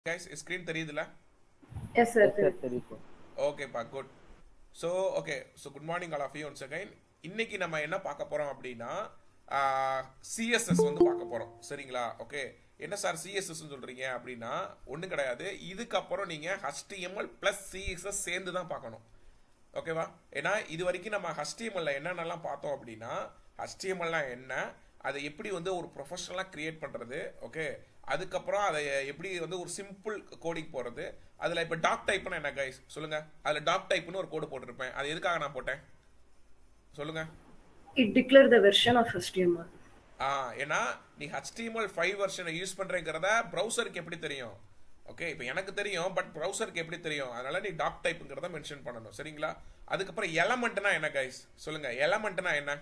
Guys screen தெரியுதுல yes sir sir சரி sir ஓகேப்பா good so okay so good morning all of you once again இன்னைக்கு நம்ம என்ன பார்க்க போறோம் அப்படின்னா சிஎஸ்எஸ் வந்து பார்க்க போறோம் சரிங்களா ஓகே என்ன சார் சிஎஸ்எஸ் சொல்றீங்க அப்படின்னா ஒன்றும் கிடையாது இதுக்கப்புறம் நீங்க HTML பிளஸ் சிஎஸ்எஸ் சேர்ந்து தான் பார்க்கணும் ஓகேவா ஏன்னா இது வரைக்கும் நம்ம ஹஸ்டிஎம்எல்ல என்னென்னலாம் பார்த்தோம் அப்படின்னா ஹஸ்டிஎம்எல்லாம் என்ன அதை எப்படி வந்து ஒரு ப்ரொஃபஷனலாக கிரியேட் பண்ணுறது ஓகே அதுக்கப்புறம் அதை எப்படி வந்து ஒரு சிம்பிள் கோடிங் போகிறது அதில் இப்போ டாக் டைப்னா என்ன கைஸ் சொல்லுங்க அதில் டாக் டைப்னு ஒரு கோடு போட்டிருப்பேன் அது எதுக்காக நான் போட்டேன் சொல்லுங்க it declare the version of HTML ஆ ஏன்னா நீ HTML ஃபைவ் வெர்ஷனை யூஸ் பண்ணுறேங்கிறத ப்ரௌசருக்கு எப்படி தெரியும் ஓகே இப்போ எனக்கு தெரியும் பட் ப்ரௌசருக்கு எப்படி தெரியும் அதனால நீ டாக் டைப்புங்கிறத மென்ஷன் பண்ணணும் சரிங்களா அதுக்கப்புறம் எலமெண்ட்னா என்ன கைஸ் சொல்லுங்க எலமெண்ட்னா என்ன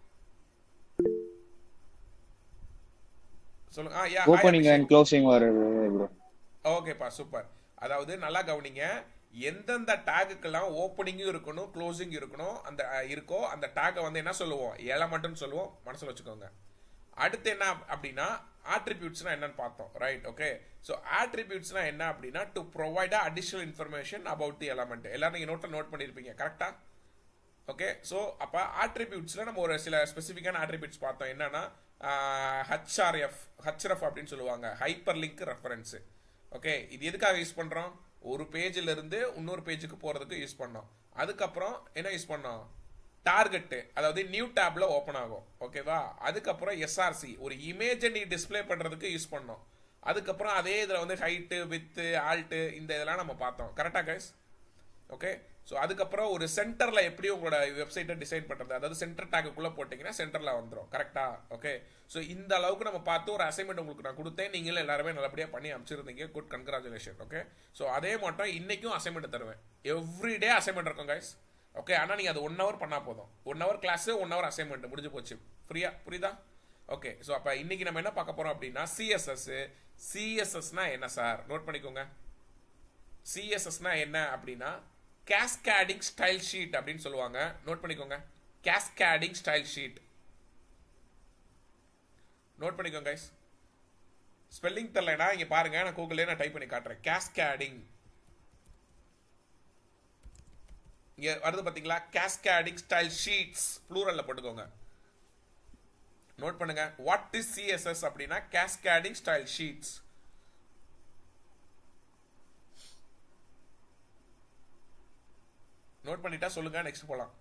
சொல்லுங்க ஆ யா ஓப்பனிங் அண்ட் க்ளோசிங் வருது ப்ரோ ஓகேப்பா சூப்பர் அதாவது நல்லா கவனிங்க எந்தெந்த டேகுக்கெல்லாம் ஓப்பனிங்கும் இருக்கணும் க்ளோசிங் இருக்கணும் அந்த அஹ், இருக்கோ அந்த டேக்கை வந்து என்ன சொல்லுவோம் எலமெண்ட்னு சொல்லுவோம் மனசுல வச்சுக்கோங்க அடுத்து என்ன அப்படின்னா ஆட்ரிபியூட்ஸ்னா என்னன்னு பார்த்தோம் ரைட் ஓகே ஸோ ஆட்ரிபியூட்ஸ்னா என்ன அப்படின்னா to provide additional information about the element எல்லாரும் நீங்க நோட்டில் நோட் பண்ணியிருப்பீங்க கரெக்டா ஓகே ஸோ அப்போ ஆட்ரிபியூட்ஸில் நம்ம ஒரு சில ஸ்பெசிஃபிக்கான ஆட்ரிபியூட்ஸ் பார்த்தோம் என்னன்னா ஹச்ஆர்எஃப் ஹச்ரஃப் அப்படின்னு சொல்லுவாங்க ஹைப்பர் லிங்க் ரெஃபரன்ஸு ஓகே இது எதுக்காக யூஸ் பண்ணுறோம் ஒரு பேஜில் இருந்து இன்னொரு பேஜுக்கு போகிறதுக்கு யூஸ் பண்ணோம் அதுக்கப்புறம் என்ன யூஸ் பண்ணோம் டார்கெட்டு அதாவது நியூ டேப்ல ஓப்பன் ஆகும் ஓகேவா அதுக்கப்புறம் எஸ்ஆர்சி ஒரு இமேஜை நீ டிஸ்ப்ளே பண்ணுறதுக்கு யூஸ் பண்ணோம் அதுக்கப்புறம் அதே இதில் வந்து ஹைட்டு வித்து ஆல்ட்டு இந்த இதெல்லாம் நம்ம பார்த்தோம் கரெக்டாக கைஸ் ஓகே ஸோ அதுக்கப்புறம் ஒரு சென்டரில் எப்படி உங்களோட வெப்சைட்டை டிசைன் பண்ணுறது அதாவது சென்டர் டேக்குள்ளே போட்டிங்கன்னா சென்டரில் வந்துடும் கரெக்டா ஓகே ஸோ இந்த அளவுக்கு நம்ம பார்த்து ஒரு அசைன்மெண்ட் உங்களுக்கு நான் கொடுத்தேன் நீங்களும் எல்லாருமே நல்லபடியாக பண்ணி அமைச்சிருந்தீங்க குட் கங்க்ராச்சுலேஷன் ஓகே ஸோ அதே மட்டும் இன்னைக்கும் அசைன்மெண்ட் தருவேன் எவ்ரிடே அசைன்மெண்ட் இருக்கும் கைஸ் ஓகே ஆனால் நீங்கள் அது ஒன் ஹவர் பண்ணால் போதும் one hour class one hour assignment முடிஞ்சு போச்சு ஃப்ரீயா புரியுதா ஓகே ஸோ அப்போ இன்னைக்கு நம்ம என்ன பார்க்க போகிறோம் அப்படின்னா சிஎஸ்எஸ் சிஎஸ்எஸ்னா என்ன சார் நோட் பண்ணிக்கோங்க சிஎஸ்எஸ்னா என்ன அப்படின்னா கேஸ்கேடிங் ஸ்டைல் ஷீட் அப்படின்னு சொல்லுவாங்க நோட் பண்ணிக்கோங்க கேஸ்கேடிங் ஸ்டைல் ஷீட் நோட் பண்ணிக்கோங்க கைஸ் ஸ்பெல்லிங் தெரியலனா இங்க பாருங்க நான் கூகுள்ல நான் டைப் பண்ணி காட்டுறேன் கேஸ்கேடிங் இங்க வருது பாத்தீங்களா கேஸ்கேடிங் ஸ்டைல் ஷீட்ஸ் ப்ளூரல்ல போட்டுக்கோங்க நோட் பண்ணுங்க வாட் இஸ் சிஎஸ்எஸ் அப்படின்னா கேஸ்கேடிங் ஸ்டைல் ஷீட்ஸ் நோட் பண்ணிட்டா சொல்லுங்க நெக்ஸ்ட் போலாம்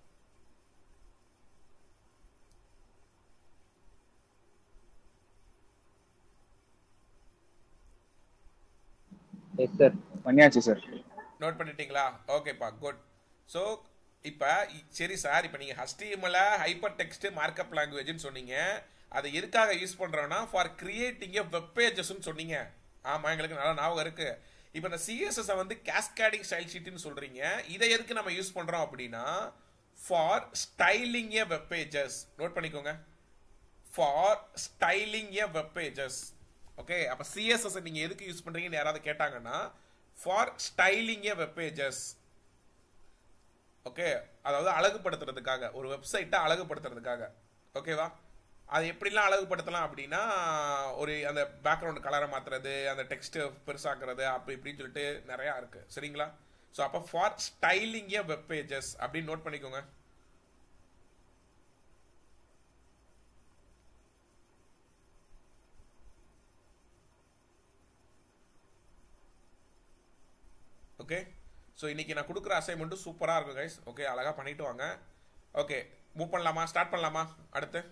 எஸ் சார் பண்ணியாச்சு சார் நோட் பண்ணிட்டீங்களா ஓகேப்பா குட் ஸோ இப்போ சரி சார் இப்போ நீங்கள் HTML ஹைப்பர் டெக்ஸ்ட் மார்க்அப் லாங்குவேஜ்னு சொன்னீங்க அதை எதுக்காக யூஸ் பண்ணுறோன்னா ஃபார் கிரியேட்டிங் எ வெப் பேஜஸ்ன்னு சொன்னீங்க ஆமாம் எங்களுக்கு நல்லா ஞாபகம் இருக்கு இப்போ இந்த சிஎஸ்எஸ் வந்து கேஸ்கேடிங் ஸ்டைல் ஷீட்னு சொல்கிறீங்க இதை எதுக்கு நம்ம யூஸ் பண்ணுறோம் அப்படின்னா for styling a web pages note பண்ணிக்கோங்க for styling a web pages okay அப்போ சிஎஸ்எஸ் நீங்கள் எதுக்கு யூஸ் பண்ணுறீங்கன்னு யாராவது கேட்டாங்கன்னா for styling a web pages okay அதாவது அழகுபடுத்துறதுக்காக ஒரு வெப்சைட்டை அழகுபடுத்துறதுக்காக ஓகேவா அது எப்படிலாம் அழகுபடுத்தலாம் அப்படின்னா ஒரு அந்த பேக்ரவுண்ட் கலரை மாத்துறது அந்த டெக்ஸ்ட் பெருசாக்குறது அப்படி இப்படின்னு சொல்லிட்டு நிறையா இருக்கு சரிங்களா ஸோ அப்போ for styling a web pages அப்படின்னு நோட் பண்ணிக்கோங்க ஓகே ஸோ இன்னைக்கு நான் கொடுக்குற அசைன்மெண்ட்டும் சூப்பராக இருக்கும் கைஸ் ஓகே அழகாக பண்ணிட்டு வாங்க ஓகே மூவ் பண்ணலாமா ஸ்டார்ட் பண்ணலாமா அடுத்து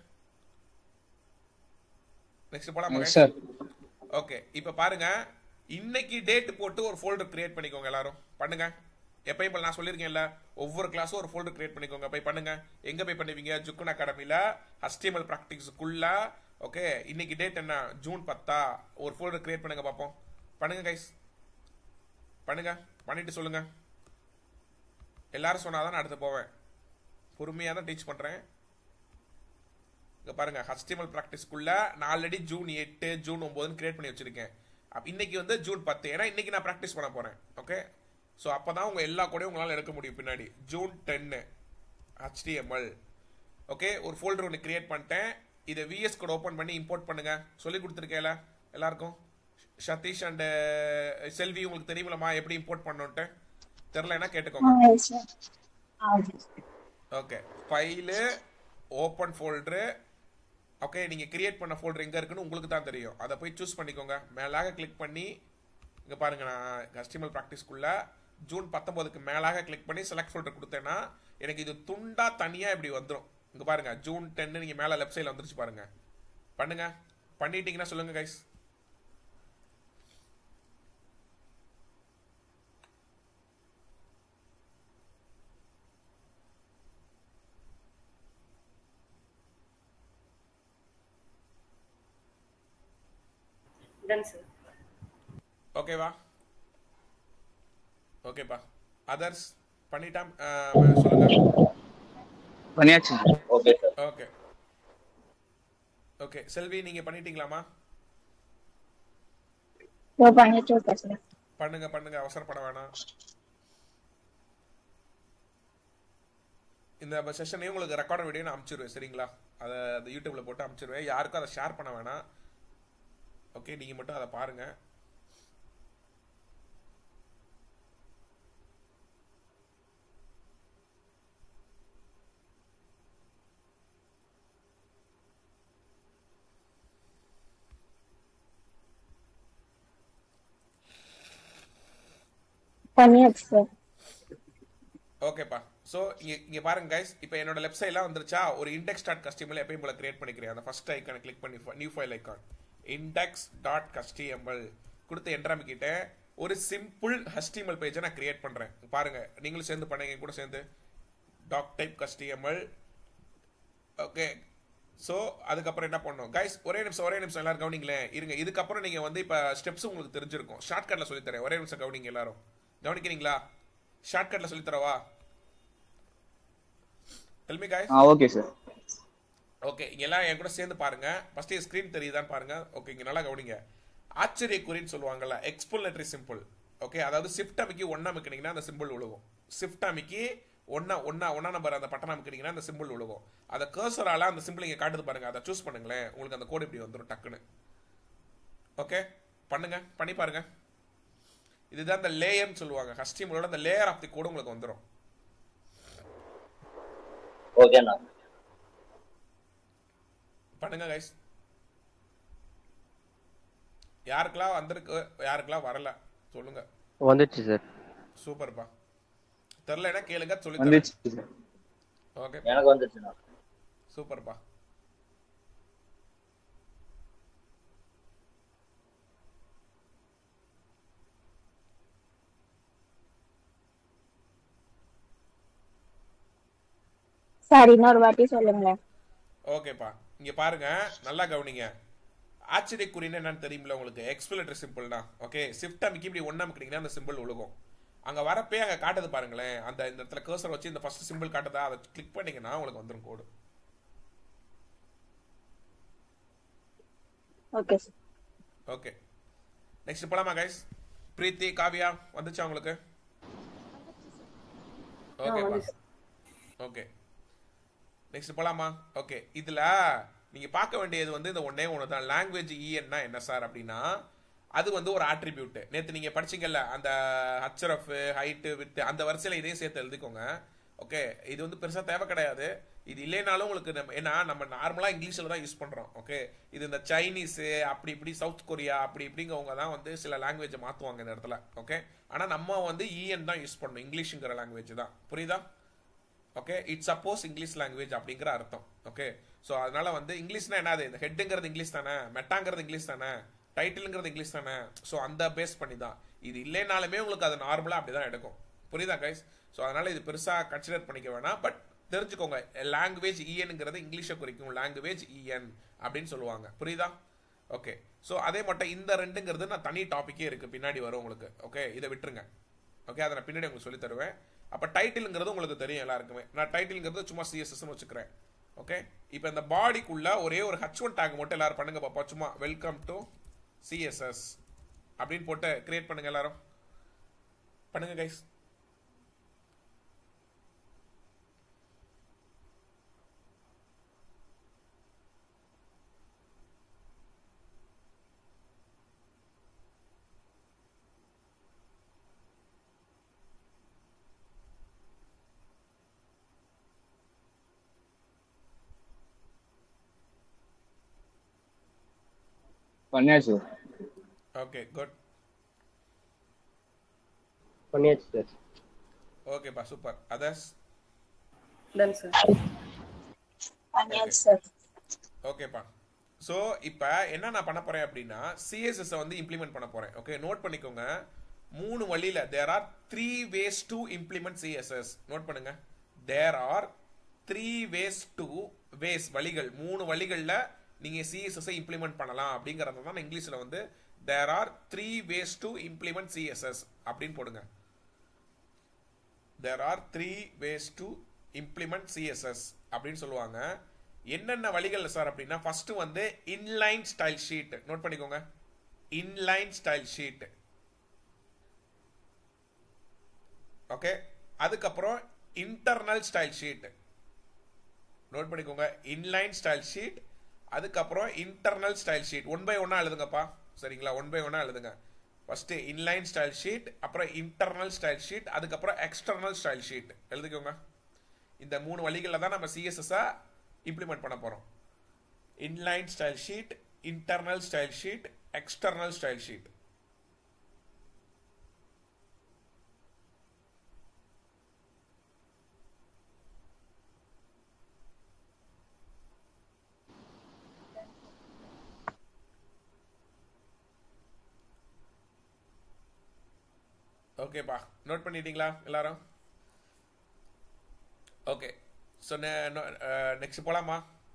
நெக்ஸ்ட் போலாமா guys? சார் ஓகே இப்போ பாருங்க இன்னைக்கு டேட் போட்டு ஒரு ஃபோல்டர் கிரியேட் பண்ணிக்கோங்க எல்லாரும் பண்ணுங்க எப்பயும் போல நான் சொல்லியிருக்கேன்ல ஒவ்வொரு கிளாஸும் ஒரு ஃபோல்டர் கிரியேட் பண்ணிக்கோங்க போய் பண்ணுங்க எங்க போய் பண்ணுவீங்க ஜுக்குன் அகாடமில HTML ப்ராக்டிக்ஸுக்குள்ள ஓகே இன்னைக்கு டேட் என்ன ஜூன் பத்தா ஒரு ஃபோல்டர் கிரியேட் பண்ணுங்க பார்ப்போம் பண்ணுங்க கைஸ் பண்ணுங்க பண்ணிட்டு சொல்லுங்க எல்லாரும் சொன்னாதான் நான் அடுத்து போவேன் பொறுமையாக தான் டீச் பண்றேன் இங்க பாருங்க HTML ப்ராக்டிஸ்க்குள்ள நான் ஆல்ரெடி ஜூன் எட்டு ஜூன் ஒன்பதுன்னு கிரியேட் பண்ணி வச்சிருக்கேன் அப்ப இன்னைக்கு வந்து ஜூன் பத்து ஏன்னா இன்னைக்கு நான் ப்ராக்டிஸ் பண்ண போறேன் ஓகே ஸோ அப்பதான் உங்க எல்லா கூடயும் உங்களால எடுக்க முடியும் பின்னாடி ஜூன் டென்னு HTML ஓகே ஒரு ஃபோல்டர் ஒன்று கிரியேட் பண்ணிட்டேன் இதை விஎஸ் கோட் ஓப்பன் பண்ணி இம்போர்ட் பண்ணுங்க சொல்லி கொடுத்துருக்கேன்ல எல்லாருக்கும் சதீஷ் அண்ட் செல்வி உங்களுக்கு தெரியுமில்லம்மா எப்படி இம்போர்ட் பண்ணணுன்ட்டு தெரிலனா ஆ கேட்டுக்கோங்க எஸ் சார் ஆ okay sir okay file open folder okay நீங்கள் கிரியேட் பண்ண ஃபோல்டர் எங்கே இருக்குன்னு உங்களுக்கு தான் தெரியும் அதை போய் சூஸ் பண்ணிக்கோங்க மேலாக கிளிக் பண்ணி இங்கே பாருங்க நான் கஸ்டமர் ப்ராக்டிஸ்க்குள்ள ஜூன் பத்தொம்போதுக்கு மேலாக கிளிக் பண்ணி செலக்ட் ஃபோல்டர் கொடுத்தேன்னா எனக்கு இது துண்டா தனியாக இப்படி வந்துடும் இங்கே பாருங்க ஜூன் டென்னு நீங்கள் மேலே லெஃப்ட் சைடில் வந்துருச்சு பாருங்க பண்ணுங்க பண்ணிட்டீங்கன்னா சொல்லுங்க கைஸ் டன் சார் ஓகேவா ஓகேப்பா அதர்ஸ் பண்ணிட்டாம் அஹ், சொல்லுங்க பண்ணியாச்சு சார் okay sir okay okay Selvi நீங்க பண்ணிட்டீங்களாமா இதோ பண்ணிட்டு இருக்கேன் சார் பண்ணுங்க பண்ணுங்க அவசரப்பட வேணாம் இந்த செஷனையும் உங்களுக்கு ரெக்கார்ட் வீடியோ நான் அனுப்பிச்சிருவேன் சரிங்களா அதை அந்த யூடியூப்ல போட்டு அனுப்பிச்சிருவேன் யாருக்கும் அதை ஷேர் பண்ண வேணாம் ஓகே நீங்க மட்டும் அதை பாருங்க பண்ணியாச்சு சார் ஓகேப்பா ஸோ இங்க இங்க பாருங்க கைஸ் இப்போ என்னோட லெஃப்ட் சைட்லாம் வந்துருச்சா ஒரு இண்டெக்ஸ் டாட் கஸ்டிஎம்எல் எப்பயும் போல கிரியேட் பண்ணிக்கிறேன் அந்த ஃபர்ஸ்ட் ஐக்கானை கிளிக் பண்ணி new file icon index dot HTML கொடுத்து என்ட்ரு அமைக்கிட்டேன் ஒரு சிம்பிள் HTML பேஜை நான் கிரியேட் பண்றேன் பாருங்க நீங்களும் சேர்ந்து பண்ணுங்க என் கூட சேர்ந்து doctype HTML okay so அதுக்கப்புறம் என்ன பண்ணணும் கைஸ் ஒரே நிமிஷம் ஒரே நிமிஷம் எல்லாரும் கவனிங்களேன் இருங்க இதுக்கப்புறம் நீங்கள் வந்து இப்போ ஸ்டெப்ஸ் உங்களுக்கு தெரிஞ்சிருக்கும் ஷார்ட்கட்டில் சொல்லித்தரேன் ஒரே நிமிஷம் கவனிங்க எல்லாரும் கவனிக்கிறீங்களா ஷார்ட்கட்டில் சொல்லித்தரவா டெல்மி காய்ஸ் ஆ ஓகே சார் ஓகே இங்க எல்லாம் என் கூட சேர்ந்து பாருங்க ஃபர்ஸ்ட் ஸ்கிரீன் தெரியுதான்னு பாருங்க ஓகே இங்க நல்லா கவனிங்க ஆச்சரியக்குறின்னு சொல்லுவாங்கல்ல எக்ஸ்பிளனட்டரி சிம்பிள் ஓகே அதாவது ஷிஃப்ட் அமைக்கி ஒன்னா அமைக்கினீங்கன்னா அந்த சிம்பிள் விழுகும் ஷிஃப்ட் அமைக்கி ஒன்னா ஒன்னா ஒன்னா நம்பர் அந்த பட்டன் அமைக்கினீங்கன்னா அந்த சிம்பிள் விழுகும் அதை கர்சரால அந்த சிம்பிள் இங்க காட்டுது பாருங்க அதை சூஸ் பண்ணுங்களேன் உங்களுக்கு அந்த கோடு இப்படி வந்துடும் டக்குன்னு ஓகே பண்ணுங்க பண்ணி பாருங்க இதுதான் இந்த லேயர்னு சொல்லுவாங்க ஹஸ்டிமலோட அந்த லேயர் ஆஃப் தி கோடு உங்களுக்கு வந்துடும் ஓகேண்ணா பண்ணுங்க கைஸ் யாருக்கெல்லாம் வந்திருக்கு யாருக்கெல்லாம் வரல சொல்லுங்க வந்துடுச்சு சார் சூப்பர்ப்பா தெரிலனா கேளுங்க சொல்லி வந்துச்சு சார் ஓகே எனக்கு வந்துச்சுண்ணா சூப்பர்ப்பா சார் இன்னொரு வாட்டி சொல்லுங்களேன் ஓகேப்பா இங்க பாருங்க நல்லா கவனிங்க ஆச்சரியக்குறின்னு என்னன்னு தெரியுமில்ல உங்களுக்கு எக்ஸ்பிளேட்டரி சிம்பிள் தான் ஓகே ஷிஃப்ட் அமைக்கி இப்படி ஒண்ணா அமைக்கிட்டீங்கன்னா அந்த சிம்பிள் விழுகும் அங்க வரப்பே அங்க காட்டுது பாருங்களேன் அந்த இந்த இடத்துல கர்சர் வச்சு இந்த ஃபர்ஸ்ட் சிம்பிள் காட்டுதா அதை கிளிக் பண்ணீங்கன்னா உங்களுக்கு வந்துடும் code okay sir okay next போலாமா கைஸ் பிரீத்தி காவியா வந்துச்சா உங்களுக்கு ஓகேப்பா வந்துச்சு. ஓகே நெக்ஸ்ட் போலாமா ஓகே இதுல நீங்க பார்க்க வேண்டியது வந்து இந்த ஒண்ணே ஒன்று தான் லாங்குவேஜ் இஎன்னா என்ன சார் அப்படின்னா அது வந்து ஒரு ஆட்ரிபியூட் நேத்து நீங்க படிச்சீங்கல்ல அந்த ஹச்ரஃப் ஹைட்டு வித் அந்த வரிசையில இதையும் சேர்த்து எழுதிக்கோங்க ஓகே இது வந்து பெருசா தேவை கிடையாது இது இல்லைனாலும் உங்களுக்கு நம்ம ஏன்னா நம்ம நார்மலா இங்கிலீஷ்ல தான் யூஸ் பண்றோம் ஓகே இது இந்த சைனீஸ் அப்படி இப்படி சவுத் கொரியா அப்படி இப்படிங்கவங்க தான் வந்து சில லாங்குவேஜை மாத்துவாங்க இந்த இடத்துல ஓகே ஆனா நம்ம வந்து இஎன் தான் யூஸ் பண்ணணும் இங்கிலீஷ்ங்கிற லாங்குவேஜ் தான் புரியுதா okay it suppose English language அப்படிங்கிற அர்த்தம் ஓகே ஸோ அதனால வந்து இங்கிலீஷ்னா என்னது இந்த ஹெட்டுங்கிறது இங்கிலீஷ் தானே மெட்டாங்கிறது இங்கிலீஷ் தானே டைட்டிலுங்கிறது இங்கிலீஷ் தானே ஸோ அந்த பேஸ் பண்ணி தான் இது இல்லைனாலுமே உங்களுக்கு அது நார்மலாக அப்படி தான் எடுக்கும் புரியுதா கைஸ் ஸோ அதனால இது பெருசாக கன்சிடர் பண்ணிக்க வேணாம் பட் தெரிஞ்சுக்கோங்க லாங்குவேஜ் இஎன்ங்கிறது இங்கிலீஷை குறிக்கும் லாங்குவேஜ் இஎன் அப்படின்னு சொல்லுவாங்க புரியுதா ஓகே ஸோ அதே மட்டும் இந்த ரெண்டுங்கிறது நான் தனி டாப்பிக்கே இருக்கு பின்னாடி வரும் உங்களுக்கு ஓகே இதை விட்டுருங்க ஓகே அதை நான் பின்னாடி உங்களுக்கு சொல்லி தருவேன் அப்போ டைட்டில்ங்கிறது உங்களுக்கு தெரியும் எல்லாருக்குமே நான் டைட்டில்ங்கிறது சும்மா சிஎஸ்எஸ்னு வச்சுக்கிறேன் ஓகே இப்போ இந்த பாடிக்குள்ள ஒரே ஒரு ஹச் ஒன் டேக் மட்டும் எல்லாரும் பண்ணுங்க பாப்பா சும்மா வெல்கம் டு சிஎஸ்எஸ் அப்படின்னு போட்டு கிரியேட் பண்ணுங்க எல்லாரும் பண்ணுங்க கைஸ் பண்ணியாச்சு ஓகே குட் பண்ணியாச்சு சார் ஓகேப்பா சூப்பர் அதர்ஸ் டன் சார் பண்ணியாச்சு சார் ஓகேப்பா ஸோ இப்போ என்ன நான் பண்ண போறேன் அப்படின்னா சிஎஸ்எஸ் வந்து இம்ப்ளிமெண்ட் பண்ண போறேன் ஓகே நோட் பண்ணிக்கோங்க மூணு வழியில there are three ways to implement CSS note பண்ணுங்க there are three ways to ways வழிகள் மூணு வழிகளில் நீங்க சிஎஸ்எஸ் இம்ப்ளிமெண்ட் பண்ணலாம் அப்படிங்கறத தான் இங்கிலீஷ்ல வந்து there are three ways to implement CSS அப்படின்னு போடுங்க there are three ways to implement CSS அப்படின்னு சொல்லுவாங்க என்னென்ன வழிகள் சார் அப்படின்னா ஃபர்ஸ்ட் வந்து இன்லைன் ஸ்டைல் ஷீட் நோட் பண்ணிக்கோங்க இன்லைன் ஸ்டைல் ஷீட் ஓகே அதுக்கப்புறம் இன்டர்னல் ஸ்டைல் ஷீட் நோட் பண்ணிக்கோங்க இன்லைன் ஸ்டைல் ஷீட் அதுக்கப்புறம் internal style sheet one by ஒன்னா எழுதுங்கப்பா சரிங்களா ஒன் பை ஒன்னா எழுதுங்க ஃபர்ஸ்ட் இன்லைன் ஸ்டைல் ஷீட் அப்புறம் இன்டர்னல் ஸ்டைல் ஷீட் அதுக்கப்புறம் எக்ஸ்டர்னல் ஸ்டைல் ஷீட் எழுதிக்கோங்க இந்த மூணு வழிகளில் தான் நம்ம சிஎஸ்எஸ் இம்ப்ளிமெண்ட் பண்ண போறோம் inline style sheet internal style sheet external style sheet ஓகேப்பா நோட் பண்ணிட்டீங்களா எல்லாரும் ஓகே ஸோ நெக்ஸ்ட் போலாமா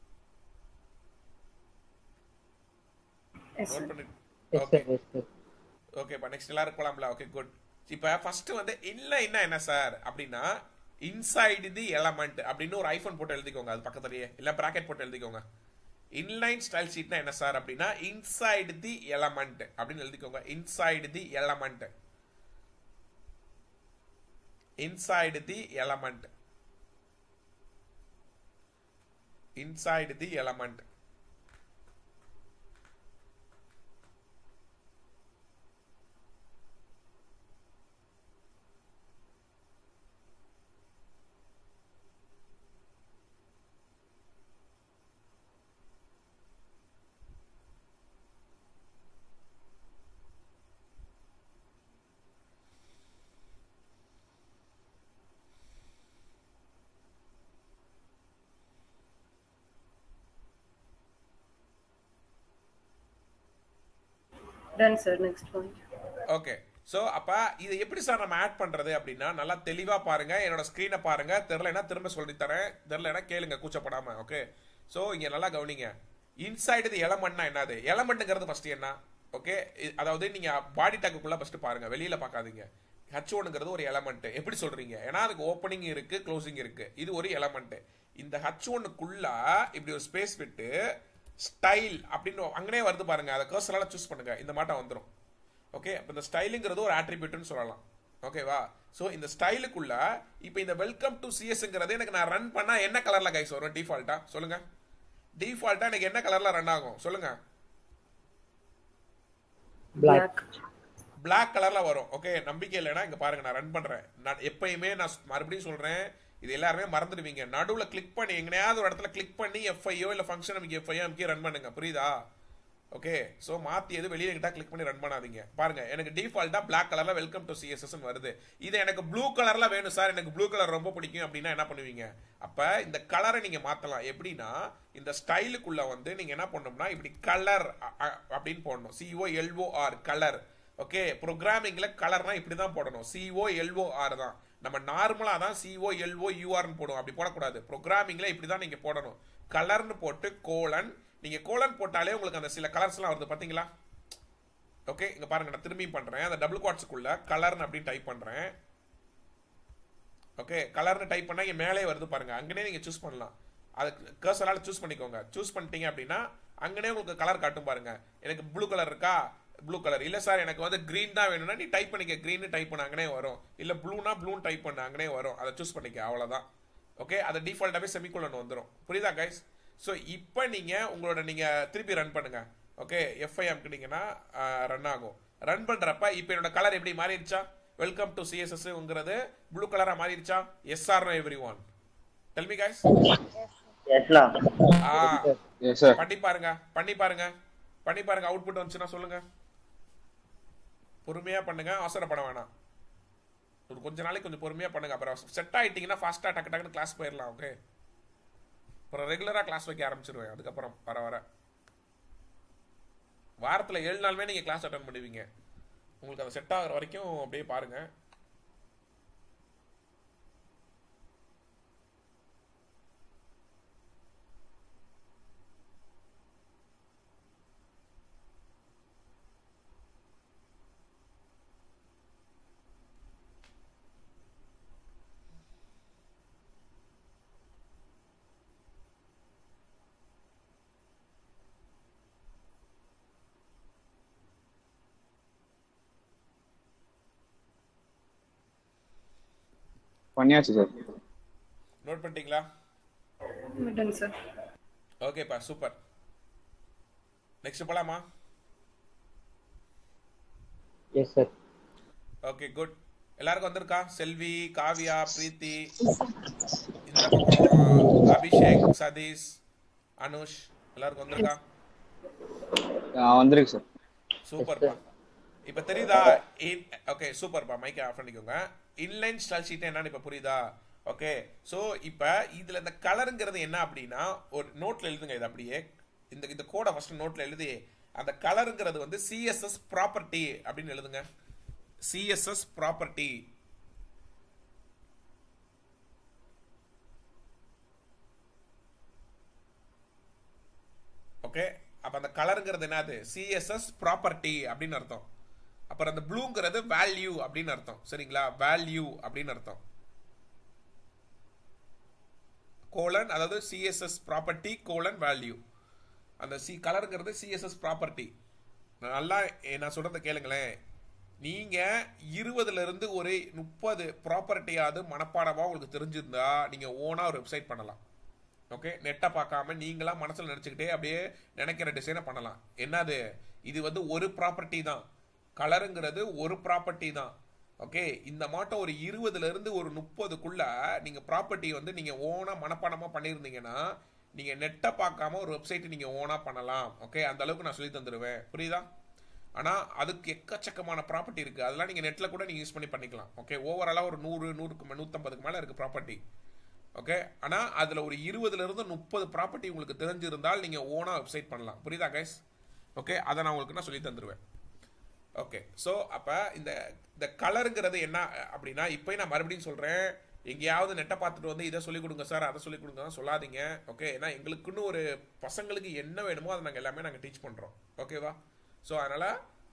எஸ் நோட் சார் பண்ணி yes okay sir yes sir ஓகேப்பா நெக்ஸ்ட் எல்லாரும் போலாம்ல ஓகே குட் இப்போ ஃபர்ஸ்ட் வந்து இல்லைன்னா என்ன சார் அப்படின்னா இன்சைடு தி எலமெண்ட் அப்படின்னு ஒரு ஐஃபோன் போட்டு எழுதிக்கோங்க அது பக்கத்துலயே இல்ல பிராக்கெட் போட்டு எழுதிக்கோங்க இன்லைன் ஸ்டைல் ஷீட்னா என்ன சார் அப்படின்னா இன்சைடு தி எலமெண்ட் அப்படின்னு எழுதிக்கோங்க inside the element inside the element inside the element done sir next point okay so அப்போ இதை எப்படி சார் நம்ம ஆட் பண்ணுறது அப்படின்னா நல்லா தெளிவாக பாருங்க என்னோட ஸ்க்ரீனை பாருங்க தெரிலனா திரும்ப சொல்லி தரேன் தெரிலனா கேளுங்க கூச்சப்படாம ஓகே ஸோ இங்கே நல்லா கவனிங்க இன்சைடு இது எலமெண்ட்னா என்னது எலமெண்ட்டுங்கிறது ஃபர்ஸ்ட் என்ன ஓகே அதாவது நீங்க பாடி டேக்குக்குள்ள ஃபர்ஸ்ட் பாருங்க வெளியில பார்க்காதீங்க ஹச் ஒன்னுங்கிறது ஒரு எலமெண்ட் எப்படி சொல்றீங்க ஏன்னா அதுக்கு ஓப்பனிங் இருக்கு க்ளோசிங் இருக்கு இது ஒரு எலமெண்ட் இந்த ஹச் ஒன்னுக்குள்ள இப்படி ஒரு ஸ்பேஸ் விட்டு ஸ்டைல் அப்படின்னு அங்கனே வருது பாருங்க அதை கர்சலால சூஸ் பண்ணுங்க இந்த மாட்டம் வந்துடும் ஓகே அப்போ இந்த ஸ்டைலுங்கிறது ஒரு ஆட்ரிபியூட்னு சொல்லலாம் ஓகேவா ஸோ இந்த ஸ்டைலுக்குள்ள இப்போ இந்த வெல்கம் டு சிஎஸ்ங்கிறது எனக்கு நான் ரன் பண்ணா என்ன கலர்ல கைஸ் வரும் டிஃபால்ட்டா சொல்லுங்க டிஃபால்ட்டா எனக்கு என்ன கலர்ல ரன் ஆகும் சொல்லுங்க பிளாக் Black கலர்ல வரும் ஓகே நம்பிக்கை இல்லைன்னா இங்க பாருங்க நான் ரன் பண்றேன் நான் எப்பயுமே நான் மறுபடியும் சொல்றேன் இது எல்லாருமே மறந்துடுவீங்க நடுவுல கிளிக் பண்ணி எங்கனையாவது ஒரு இடத்துல கிளிக் பண்ணி எஃப்ஐயோ இல்ல ஃபங்க்ஷன் நமக்கு எஃப்ஐயோ நமக்கு ரன் பண்ணுங்க புரியுதா ஓகே சோ மாத்தி எது வெளியே கிட்ட கிளிக் பண்ணி ரன் பண்ணாதீங்க பாருங்க எனக்கு டிஃபால்ட்டா Black கலர்ல வெல்கம் டு சிஎஸ்எஸ் வருது இது எனக்கு ப்ளூ கலர்ல வேணும் சார் எனக்கு ப்ளூ கலர் ரொம்ப பிடிக்கும் அப்படின்னா என்ன பண்ணுவீங்க அப்ப இந்த கலரை நீங்க மாத்தலாம் எப்படின்னா இந்த ஸ்டைலுக்குள்ள வந்து நீங்க என்ன பண்ணணும்னா இப்படி கலர் அப்படின்னு போடணும் சிஓ எல்ஓஆர் கலர் ஓகே ப்ரோக்ராமிங்ல கலர்னா இப்படி தான் போடணும் சிஓ எல்ஓஆர் தான் நம்ம நார்மலா தான் சிஓ எல்ஓ யூஆர்னு போடுவோம் அப்படி போடக்கூடாது ப்ரோக்ராமிங்ல இப்படி தான் நீங்க போடணும் கலர்னு போட்டு கோலன் நீங்க கோலன் போட்டாலே உங்களுக்கு அந்த சில கலர்ஸ்லாம் வருது பாத்தீங்களா ஓகே இங்க பாருங்க நான் திரும்பியும் பண்றேன் அந்த டபுள் குவாட்ஸுக்குள்ள கலர்னு அப்படின்னு டைப் பண்றேன் ஓகே கலர்னு டைப் பண்ணா இங்க மேலே வருது பாருங்க அங்கனே நீங்க சூஸ் பண்ணலாம் அது கர்சரால சூஸ் பண்ணிக்கோங்க சூஸ் பண்ணிட்டீங்க அப்படின்னா அங்கனே உங்களுக்கு கலர் காட்டும் பாருங்க எனக்கு ப்ளூ கலர் இருக்கா ப்ளூ கலர் இல்ல சார் எனக்கு வந்து கிரீன் தான் வேணும்னா நீ டைப் பண்ணிக்க கிரீன் டைப் பண்ண அங்கனே வரும் இல்ல ப்ளூனா ப்ளூன்னு டைப் பண்ண அங்கனே வரும் அதை சூஸ் பண்ணிக்க அவ்வளவுதான் ஓகே அதை டிஃபால்ட்டாவே செமிகோலன் வந்துடும் புரியுதா கைஸ் ஸோ இப்போ நீங்க உங்களோட நீங்க திருப்பி ரன் பண்ணுங்க ஓகே எஃப்ஐ அமுக்குனீங்கன்னா ரன் ஆகும் ரன் பண்றப்ப இப்போ என்னோட கலர் எப்படி மாறிடுச்சா வெல்கம் டு சிஎஸ்எஸ்ங்கிறது ப்ளூ கலரா மாறிடுச்சா yes are every one tell me guys எஸ்லா ஆ எஸ் சார் பண்ணி பாருங்க பண்ணி பாருங்க பண்ணி பாருங்க அவுட்புட் வந்துச்சுன்னா சொல்லுங்க பொறுமையா பண்ணுங்க அவசரப்பட வேணாம் ஒரு கொஞ்ச நாளைக்கு கொஞ்சம் பொறுமையா பண்ணுங்க அப்புறம் செட் ஆயிட்டீங்கன்னா ஃபாஸ்டா டக்கு டக்குன்னு கிளாஸ் போயிடலாம் ஓகே அப்புறம் ரெகுலரா கிளாஸ் வைக்க ஆரம்பிச்சிருவேன் அதுக்கப்புறம் வர வர வாரத்துல ஏழு நாளுமே நீங்க கிளாஸ் அட்டன் பண்ணுவீங்க உங்களுக்கு அது செட் ஆகுற வரைக்கும் அப்படியே பாருங்க பண்ணியாச்சு சார் நோட் பண்ணிட்டீங்களா டன் சார் ஓகேப்பா சூப்பர் நெக்ஸ்ட் போலாமா எஸ் சார் ஓகே குட் எல்லாருக்கும் வந்திருக்கா செல்வி காவியா பிரீத்தி இந்த பக்கம் அபிஷேக் சதீஷ் அனுஷ் எல்லாருக்கும் வந்திருக்கா வந்திருக்கு சார் சூப்பர்ப்பா இப்ப தெரியுதா ஓகே சூப்பர்ப்பா மைக் ஆஃப் பண்ணிக்கோங்க இன்லைன் ஸ்டைல் ஷீட் என்னன்னு இப்ப புரியுதா ஓகே சோ இப்ப இதுல இந்த கலருங்கிறது என்ன அப்படின்னா ஒரு நோட்ல எழுதுங்க இது அப்படியே இந்த இந்த கோடை ஃபர்ஸ்ட் நோட்ல எழுதி அந்த கலருங்கிறது வந்து சிஎஸ்எஸ் ப்ராப்பர்ட்டி அப்படின்னு எழுதுங்க சிஎஸ்எஸ் ப்ராப்பர்ட்டி ஓகே அப்ப அந்த கலருங்கிறது என்னது சிஎஸ்எஸ் ப்ராப்பர்ட்டி அப்படின்னு அர்த்தம் அப்புறம் அந்த ப்ளூங்கிறது வேல்யூ அப்படின்னு அர்த்தம் சரிங்களா வேல்யூ அப்படின்னு அர்த்தம் கோலன் அதாவது சிஎஸ்எஸ் ப்ராப்பர்ட்டி கோலன் வேல்யூ அந்த சி கலருங்கிறது சிஎஸ்எஸ் ப்ராப்பர்ட்டி நல்லா எ- நான் சொல்றத கேளுங்களேன் நீங்க இருபதுல இருந்து ஒரு முப்பது ப்ராப்பர்ட்டியாவது மனப்பாடமா உங்களுக்கு தெரிஞ்சிருந்தா நீங்க ஓனா ஒரு வெப்சைட் பண்ணலாம் ஓகே நெட்டை பார்க்காம நீங்களா மனசுல நினைச்சுக்கிட்டே அப்படியே நினைக்கிற டிசைனை பண்ணலாம் என்னது இது வந்து ஒரு ப்ராப்பர்ட்டி தான் கலருங்கிறது ஒரு ப்ராப்பர்ட்டி தான் ஓகே இந்த மாட்டம் ஒரு இருபதுல இருந்து ஒரு முப்பதுக்குள்ள நீங்க ப்ராப்பர்ட்டி வந்து நீங்க ஓனா மனப்பாடமா பண்ணியிருந்தீங்கன்னா நீங்க நெட்டை பார்க்காம ஒரு வெப்சைட் நீங்க ஓனா பண்ணலாம் ஓகே அந்த அளவுக்கு நான் சொல்லி தந்துடுவேன் புரியுதா ஆனா அதுக்கு எக்கச்சக்கமான ப்ராப்பர்ட்டி இருக்கு அதெல்லாம் நீங்க நெட்ல கூட நீங்க யூஸ் பண்ணி பண்ணிக்கலாம் ஓகே ஓவராலா ஒரு நூறு நூறுக்கு மே- நூத்தம்பதுக்கு மேல இருக்கு ப்ராப்பர்ட்டி ஓகே ஆனா அதுல ஒரு இருபதுல இருந்து முப்பது ப்ராப்பர்ட்டி உங்களுக்கு தெரிஞ்சிருந்தால் நீங்க ஓனா வெப்சைட் பண்ணலாம் புரியுதா கைஸ் ஓகே அதை நான் உங்களுக்கு நான் சொல்லி தந்துருவேன் ஓகே ஸோ அப்போ இந்த இந்த கலருங்கிறது என்ன அப்படின்னா இப்போ நான் மறுபடியும் சொல்கிறேன் எங்கேயாவது நெட்டை பார்த்துட்டு வந்து இதை சொல்லிக் கொடுங்க சார் அதை சொல்லிக் கொடுங்க சொல்லாதீங்க ஓகே ஏன்னா எங்களுக்குன்னு ஒரு பசங்களுக்கு என்ன வேணுமோ அதை நாங்கள் எல்லாமே நாங்கள் டீச் பண்ணுறோம் ஓகேவா ஸோ அதனால்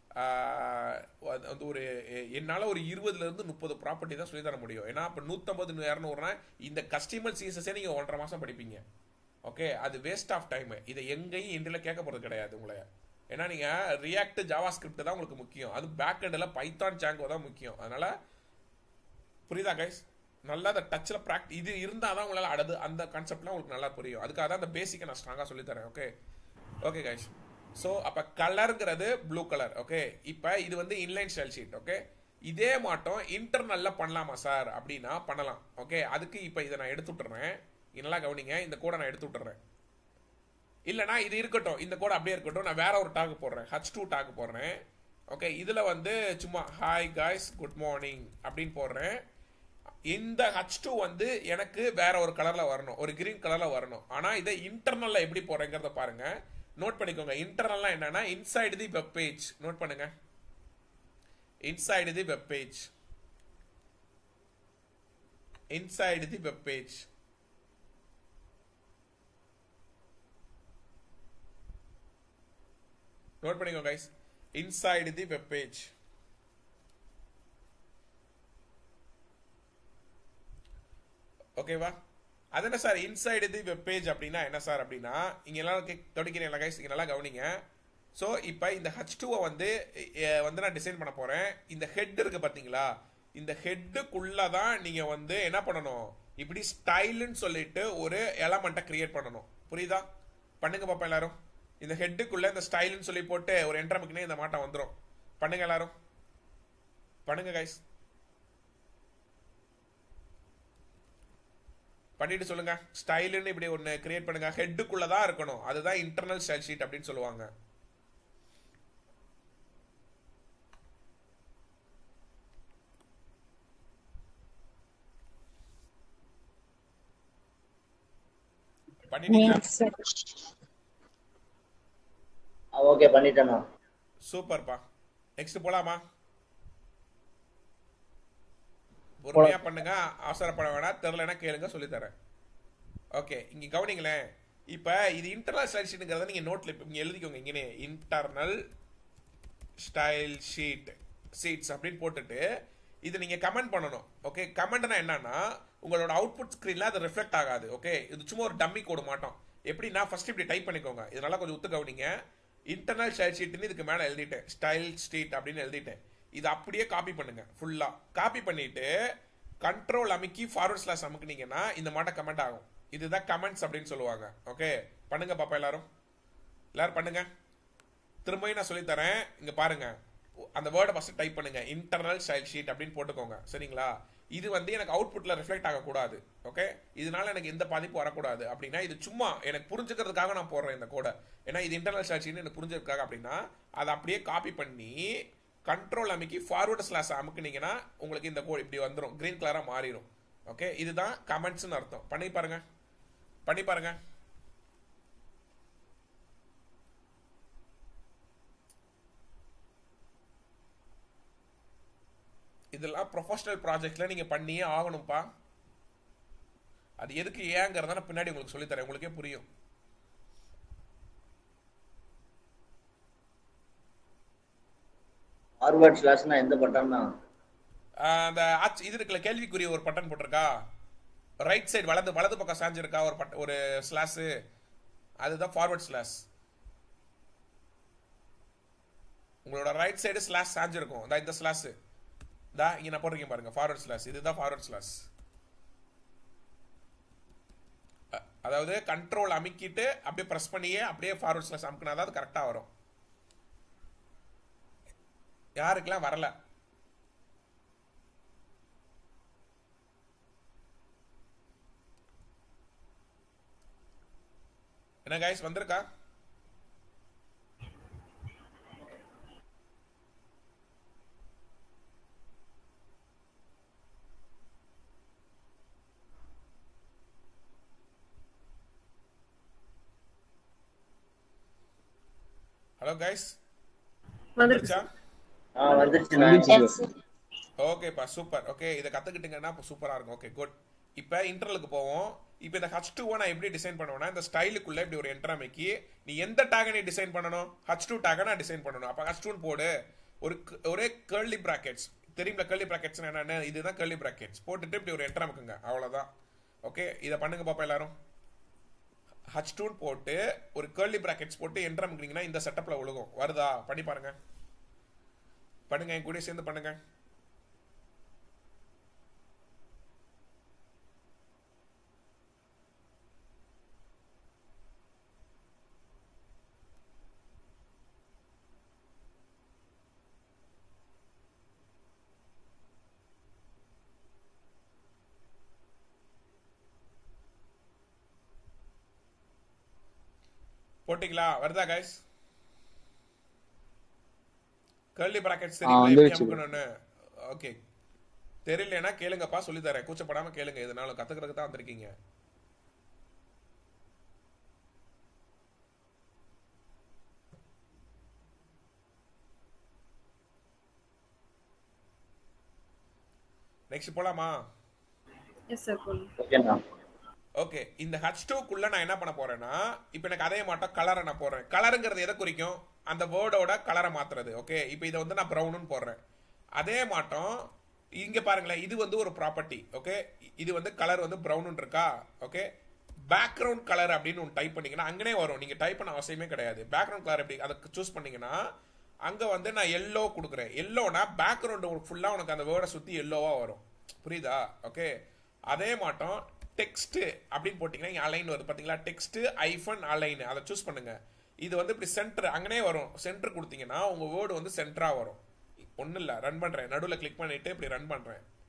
வந்து ஒரு என்னால் ஒரு இருபதுலேருந்து முப்பது ப்ராப்பர்ட்டி தான் சொல்லி தர முடியும் ஏன்னா இப்போ நூற்றம்பது இரநூறுனா இந்த கஸ்டமர் சீசஸே நீங்கள் ஒன்றரை மாதம் படிப்பீங்க ஓகே அது வேஸ்ட் ஆஃப் டைம் இதை எங்கேயும் இன்றில் கேட்க போகிறது கிடையாது உங்களை ஏன்னா நீங்கள் ரியாக்ட் ஜாவா ஸ்கிரிப்ட் தான் உங்களுக்கு முக்கியம் அது பேக் எண்டில் பைத்தான் ஜாங்கோ தான் முக்கியம் அதனால புரியுதா கைஸ் நல்லா அந்த டச்சில் ப்ராக்டி இது இருந்தால் தான் உங்களால் அடுத்து அந்த கான்செப்ட்லாம் உங்களுக்கு நல்லா புரியும் அதுக்காக தான் அந்த பேசிக்கை நான் ஸ்ட்ராங்காக சொல்லித்தரேன் ஓகே ஓகே கைஸ் ஸோ அப்போ கலருங்கிறது ப்ளூ கலர் ஓகே இப்போ இது வந்து இன்லைன் ஸ்டைல் ஷீட் ஓகே இதே மாட்டம் இன்டர்னல்ல பண்ணலாமா சார் அப்படின்னா பண்ணலாம் ஓகே அதுக்கு இப்போ இதை நான் எடுத்து விட்டுறேன் நல்லா கவனிங்க இந்த கோடை நான் எடுத்து விட்டுறேன் இல்லைனா இது இருக்கட்டும் இந்த கோட் அப்படியே இருக்கட்டும் நான் வேற ஒரு டாக் போடுறேன் ஹச் டூ டாக் போடுறேன் ஓகே இதில் வந்து சும்மா ஹாய் காய்ஸ் குட் மார்னிங் அப்படின்னு போடுறேன் இந்த ஹச் டூ வந்து எனக்கு வேற ஒரு கலர்ல வரணும் ஒரு கிரீன் கலர்ல வரணும் ஆனா இதை இன்டர்னல்ல எப்படி போறேங்கிறத பாருங்க நோட் பண்ணிக்கோங்க இன்டர்னல்னா என்னன்னா inside the web page note பண்ணுங்க inside the web page inside the web page note பண்ணிக்கோங்க guys inside the web page ஓகேவா அது என்ன sir inside the web page அப்படின்னா என்ன சார் அப்படின்னா இங்க எல்லாம் தொடக்கிறீங்களா கைஸ் இங்க நல்லா கவனிங்க ஸோ இப்போ இந்த ஹச் டூவை வந்து எ- வந்து நான் டிசைன் பண்ண போறேன் இந்த ஹெட் இருக்கு பாத்தீங்களா இந்த ஹெட்டுக்குள்ள தான் நீங்க வந்து என்ன பண்ணணும் இப்படி ஸ்டைல்னு சொல்லிட்டு ஒரு எலமெண்ட்டை கிரியேட் பண்ணணும் புரியுதா பண்ணுங்க பாப்பா எல்லாரும் இந்த ஹெட்டுக்குள்ள இந்த ஸ்டைல்னு சொல்லி போட்டு ஒரு என்ட்ரமுக்குனே இந்த மாட்டம் வந்துடும் பண்ணுங்க எல்லாரும் பண்ணுங்க கைஸ் பண்ணிட்டு சொல்லுங்க ஸ்டைலுன்னு இப்படி ஒன்று கிரியேட் பண்ணுங்க ஹெட்டுக்குள்ள தான் இருக்கணும் அதுதான் இன்டர்னல் ஸ்டைல் ஷீட் அப்படின்னு சொல்லுவாங்க பண்ணிட்டீங்களா Yes, sir. ஓகே பண்ணிட்டேண்ணா சூப்பர்ப்பா நெக்ஸ்ட் போலாமா பொறுமையா பண்ணுங்க அவசரப்பட வேணாம் தெரிலனா கேளுங்க சொல்லி தரேன் ஓகே இங்க கவனிங்களேன் இப்ப இது இன்டர்னல் ஸ்டைல் ஷீட்டுங்கிறத நீங்க நோட்ல இங்க எழுதிக்கோங்க இங்கே இன்டர்னல் ஸ்டைல் ஷீட் சீட்ஸ் அப்படின்னு போட்டுட்டு இது நீங்க கமெண்ட் பண்ணணும் ஓகே கமெண்ட்னா என்னன்னா உங்களோட அவுட்புட் ஸ்க்ரீன்ல அது ரிஃப்ளெக்ட் ஆகாது ஓகே இது சும்மா ஒரு டம்மி கோடு மாட்டோம் எப்படின்னா ஃபர்ஸ்ட் இப்படி டைப் பண்ணிக்கோங்க இதனால கொஞ்சம் ஒத்து கவனிங்க இன்டர்னல் ஸ்டைல் ஷீட்னு இதுக்கு மேல எழுதிட்டேன் ஸ்டைல் ஸ்ட்ரீட் அப்படின்னு எழுதிட்டேன் இது அப்படியே காப்பி பண்ணுங்க ஃபுல்லா காப்பி பண்ணிட்டு கண்ட்ரோல் அமுக்கி ஃபார்வர்ட் ஸ்லாஷ் அமுக்குனீங்கன்னா இந்த மாட்ட கமெண்ட் ஆகும் இதுதான் கமெண்ட்ஸ் அப்படின்னு சொல்லுவாங்க ஓகே பண்ணுங்க பாப்பா எல்லாரும் எல்லாரும் பண்ணுங்க திரும்பவும் நான் சொல்லி தரேன் இங்க பாருங்க அந்த வேர்டை ஃபர்ஸ்ட் டைப் பண்ணுங்க இன்டர்னல் ஸ்டைல் ஷீட் அப்படின்னு போட்டுக்கோங்க சரிங்களா இது வந்து எனக்கு அவுட்புட்ல ரிஃப்ளெக்ட் ஆகக்கூடாது ஓகே இதனால எனக்கு எந்த பாதிப்பு வரக்கூடாது அப்படின்னா இது சும்மா எனக்கு புரிஞ்சுக்கிறதுக்காக நான் போடுறேன் இந்த கோடை ஏன்னா இது இன்டர்னல் ஸ்டைல் ஷீட் எனக்கு புரிஞ்சதுக்காக அப்படின்னா அதை அப்படியே காப்பி பண்ணி கண்ட்ரோல் அமைக்கி ஃபார்வர்டு ஸ்லாஸ் அமுக்குனீங்கன்னா உங்களுக்கு இந்த கோட் இப்படி வந்துடும் கிரீன் கலரா மாறிடும் ஓகே இதுதான் கமெண்ட்ஸ்னு அர்த்தம் பண்ணி பாருங்க பண்ணி பாருங்க இதெல்லாம் ப்ரொஃபஷனல் ப்ராஜெக்ட்ல நீங்க பண்ணியே ஆகணும்ப்பா அது எதுக்கு ஏங்கிறத நான் பின்னாடி உங்களுக்கு சொல்லித் தரேன் உங்களுக்கே புரியும் ஃபார்வர்ட் ஸ்லாஷ்னா எந்த பட்டன்னா ஆஹ் அந்த ஆச்- இது இருக்குல்ல கேள்விக்குரிய ஒரு பட்டன் போட்டிருக்கா ரைட் சைடு வலது வலது பக்கம் சாஞ்சிருக்கா ஒரு பட் ஒரு ஸ்லாஷ் அதுதான் ஃபார்வர்ட் ஸ்லாஷ் உங்களோட ரைட் சைடு ஸ்லாஷ் சாஞ்சிருக்கும் இந்த இந்த ஸ்லாஷ் தா இங்க நான் போட்டிருக்கேன் பாருங்க ஃபார்வர்ட் ஸ்லாஷ் இதுதான் ஃபார்வர்ட் ஸ்லாஷ் அதாவது கண்ட்ரோல் அமுக்கிட்டு அப்படியே பிரஸ் பண்ணியே அப்படியே ஃபார்வர்ட் ஸ்லாஷ் அமுக்கினா தான் அது கரெக்டாக வரும் யாருக்கெல்லாம் வரல என்ன கைஸ் வந்திருக்கா ஹலோ கைஸ் வந்துருச்சு வந்துருச்சா ஆ வந்துருச்சுண்ணா Yes, sir. ஓகேப்பா சூப்பர் ஓகே இதை கத்துக்கிட்டீங்கன்னா இப்போ சூப்பரா இருக்கும் ஓகே குட் இப்போ இன்டர்லுக்கு போவோம் இப்போ இந்த ஹச் டூ நான் எப்படி டிசைன் பண்ணுவேன்னா இந்த ஸ்டைலுக்குள்ள இப்படி ஒரு என்ட்ரா அமைக்கி நீ எந்த டேகை நீ டிசைன் பண்ணணும் ஹச் டூ டேகை நான் டிசைன் பண்ணணும் அப்போ ஹச் டூன்னு போடு ஒரு க- ஒரே கேர்லி பிராக்கெட்ஸ் தெரியுங்களா கேர்லி பிராக்கெட்ஸ் என்னன்னு இதுதான் கேர்லி பிராக்கெட்ஸ் போட்டுட்டு இப்படி ஒரு என்ட்ரா அமைக்குங்க அவ்வளவுதான் ஓகே இதை பண்ணுங்க பாப்பா எல்லாரும் ஹச் டூன் போட்டு ஒரு கேர்லி பிராக்கெட்ஸ் போட்டு என்ட்ரா அமைக்கிறீங்கன்னா இந்த செட்டப்ல ஒழுகும் வருதா பண்ணி பாருங்க பண்ணுங்க என் கூட சேர்ந்து பண்ணுங்க போட்டிங்களா வருதா கைஸ் கர்லி பிராக்கெட்ஸ் ஆ, தெரியுமா எப்படி வந்துருச்சு. அமுக்கணும்னு ஓகே தெரியலனா கேளுங்கப்பா சொல்லி தரேன் கூச்சப்படாம கேளுங்க இதனால கத்துக்கிறதுக்கு தான் வந்திருக்கீங்க நெக்ஸ்ட் போலாமா எஸ் சார் போகலாம் ஓகேண்ணா ஓகே இந்த ஹச் டூக்குள்ள நான் என்ன பண்ண போறேன்னா இப்போ எனக்கு அதே மாட்டம் கலரை நான் போடுறேன் கலருங்கிறது எதை குறிக்கும் அந்த வேர்டோட கலரை மாத்துறது ஓகே இப்போ இதை வந்து நான் ப்ரௌனுன்னு போடுறேன் அதே மாட்டம் இங்க பாருங்களேன் இது வந்து ஒரு ப்ராப்பர்ட்டி ஓகே இது வந்து கலர் வந்து ப்ரௌன் இருக்கா ஓகே பேக்ரவுண்ட் கலர் அப்படின்னு ஒன்று டைப் பண்ணீங்கன்னா அங்கனே வரும் நீங்க டைப் பண்ண அவசியமே கிடையாது பேக்ரவுண்ட் கலர் எப்படி அதை சூஸ் பண்ணீங்கன்னா அங்க வந்து நான் எல்லோ கொடுக்குறேன் எல்லோனா பேக்ரவுண்ட் ஃபுல்லா உனக்கு அந்த வேர்டை சுத்தி எல்லோவா வரும் புரியுதா ஓகே அதே மாட்டம் டெக்ஸ்ட் அப்படின்னு போட்டிங்கன்னா இங்கே அலைன் வருது பார்த்தீங்களா டெக்ஸ்ட் ஐஃபன் அலைன் அதை சூஸ் பண்ணுங்க இது வந்து இப்படி சென்டர் அங்கனே வரும் சென்டர் கொடுத்தீங்கன்னா உங்க வேர்டு வந்து சென்டரா வரும் ஒன்றும் இல்லை ரன் பண்றேன் நடுவில் கிளிக் பண்ணிட்டு இப்படி ரன் பண்றேன்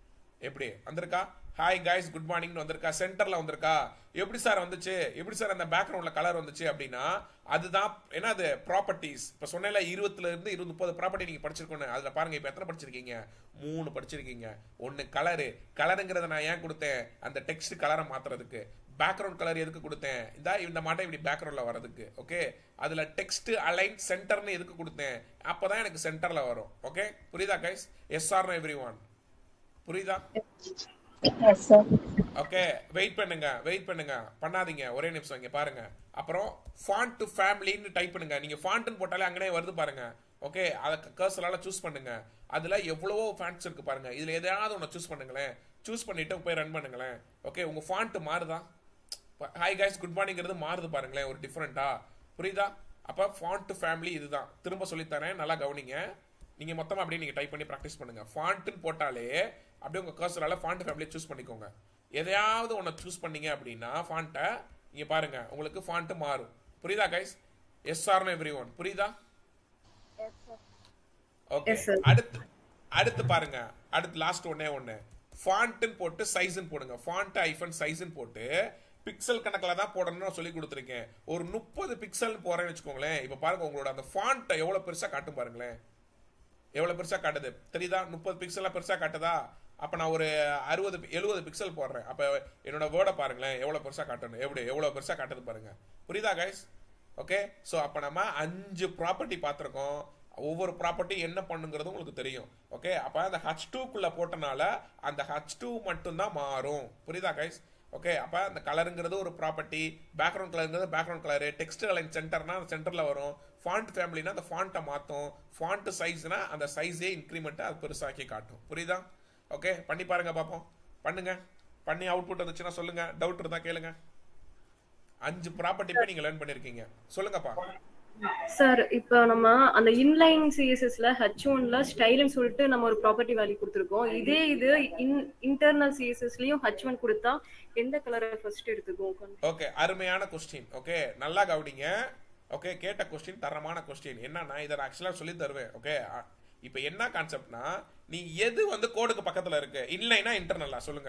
எப்படி வந்திருக்கா ஹாய் guys குட் மார்னிங்னு வந்திருக்கா சென்டர்ல வந்திருக்கா எப்படி சார் வந்துச்சு எப்படி சார் அந்த பேக்ரவுண்ட்ல கலர் வந்துச்சு அப்படின்னா அதுதான் என்ன அது ப்ராப்பர்ட்டிஸ் இப்போ சொன்னேன்ல இருபத்துல இருந்து இருபது முப்பது ப்ராப்பர்ட்டி நீங்க படிச்சிருக்கணும் அதுல பாருங்க இப்போ எத்தனை படிச்சிருக்கீங்க மூணு படிச்சிருக்கீங்க ஒன்னு கலரு கலருங்கிறத நான் ஏன் கொடுத்தேன் அந்த டெக்ஸ்ட் கலரை மாத்துறதுக்கு பேக்ரவுண்ட் கலர் எதுக்கு கொடுத்தேன் இந்த இந்த மாட்டம் இப்படி பேக்ரவுண்ட்ல வரதுக்கு ஓகே அதுல டெக்ஸ்ட் அலைன் சென்டர்னு எதுக்கு கொடுத்தேன் அப்பதான் எனக்கு சென்டர்ல வரும் ஓகே புரியுதா guys yes R every one புரியுதா எஸ் சார் ஓகே வெயிட் பண்ணுங்க வெயிட் பண்ணுங்க பண்ணாதீங்க ஒரே நிமிஷம் இங்க பாருங்க அப்புறம் ஃபாண்ட் டு ஃபேமிலின்னு டைப் பண்ணுங்க நீங்க ஃபாண்ட்னு போட்டாலே அங்கனே வருது பாருங்க ஓகே அதை கர்சலால சூஸ் பண்ணுங்க அதுல எவ்வளவோ ஃபேண்ட்ஸ் இருக்கு பாருங்க இதுல எதையாவது ஒன்று சூஸ் பண்ணுங்களேன் சூஸ் பண்ணிட்டு போய் ரன் பண்ணுங்களேன் ஓகே உங்க ஃபாண்ட் மாறுதா ஹாய் guys குட் மார்னிங்கிறது மாறுது பாருங்களேன் ஒரு டிஃப்ரெண்டா புரியுதா அப்ப ஃபாண்ட் டு ஃபேமிலி இதுதான் திரும்ப சொல்லித்தரேன் நல்லா கவனிங்க நீங்க மொத்தமா அப்படியே நீங்க டைப் பண்ணி ப்ராக்டிஸ் பண்ணுங்க ஃபாண்ட்னு போட்டாலே அப்படியே உங்க கர்சரால ஃபாண்ட் ஃபேமிலியை சூஸ் பண்ணிக்கோங்க எதையாவது ஒன்று சூஸ் பண்ணீங்க அப்படின்னா ஃபாண்ட்டை இங்க பாருங்க உங்களுக்கு ஃபாண்ட் மாறும் புரியுதா கைஸ் எஸ் ஆர்னு எவ்ரி ஒன் புரியுதா ஓகே Yes, sir. அடுத்து அடுத்து பாருங்க அடுத்து லாஸ்ட் ஒன்னே ஒன்னு ஃபாண்ட்னு போட்டு சைஸ்னு போடுங்க ஃபாண்ட் ஐஃபன் சைஸ்னு போட்டு பிக்சல் கணக்கில் தான் போடணும்னு நான் சொல்லி கொடுத்துருக்கேன் ஒரு முப்பது பிக்சல் போறேன்னு வச்சுக்கோங்களேன் இப்போ பாருங்க உங்களோட அந்த ஃபாண்ட்டை எவ்வளவு பெருசா காட்டும் பாருங்களேன் எவ்வளவு பெருசா காட்டுது தெரியுதா முப்பது பிக்சலா பெருசா காட்டுதா அப்ப நான் ஒரு அறுபது எழுபது பிக்சல் போடுறேன் அப்ப என்னோட வேர்டை பாருங்களேன் எவ்வளவு பெருசா காட்டணும் எப்படி எவ்வளவு பெருசா காட்டுது பாருங்க புரியுதா கைஸ் ஓகே சோ அப்ப நம்ம அஞ்சு ப்ராப்பர்ட்டி பார்த்திருக்கோம் ஒவ்வொரு ப்ராப்பர்ட்டி என்ன பண்ணுங்கிறது உங்களுக்கு தெரியும் ஓகே அப்ப அந்த ஹச் டூக்குள்ள போட்டனால அந்த ஹச் டூ மட்டும்தான் மாறும் புரியுதா கைஸ் ஓகே அப்ப அந்த கலருங்கிறது ஒரு ப்ராப்பர்ட்டி பேக்ரவுண்ட் கலருங்கிறது பேக்ரவுண்ட் கலரு டெக்ஸ்ட் லைன் சென்டர்னா அந்த சென்டர்ல வரும் ஃபாண்ட் ஃபேமிலினா அந்த ஃபாண்ட்டை மாத்தும் ஃபாண்ட் சைஸ்னா அந்த சைஸே இன்க்ரிமெண்ட்டை அது பெருசாக்கி காட்டும் புரியுதா ஓகே பண்ணி பாருங்க பாப்போம் பண்ணுங்க பண்ணி அவுட்புட் வந்துச்சுன்னா சொல்லுங்க டவுட் இருந்தா கேளுங்க அஞ்சு ப்ராப்பர்ட்டி போய் நீங்க லேர்ன் பண்ணிருக்கீங்க சொல்லுங்கப்பா சார் இப்போ நம்ம அந்த இன்லைன் சிஎஸ்எஸ்ல ஹச் ஒன்ல ஸ்டைல்னு சொல்லிட்டு நம்ம ஒரு ப்ராப்பர்ட்டி வேல்யூ கொடுத்துருக்கோம் இதே இது இன்டர்னல் சிஎஸ்எஸ்லயும் ஹச் ஒன் கொடுத்தா எந்த கலரை ஃபர்ஸ்ட் எடுத்துக்கும் ஓகே அருமையான கொஸ்டின் ஓகே நல்லா கவனிங்க ஓகே கேட்ட கொஸ்டின் தரமான கொஸ்டின் என்னன்னா இதை நான் ஆக்சுவலாக சொல்லி தருவேன் ஓகே இப்போ என்ன கான்செப்ட்னா நீ எது வந்து கோடுக்கு பக்கத்துல இருக்கு இன்லைனா இன்டர்னலா சொல்லுங்க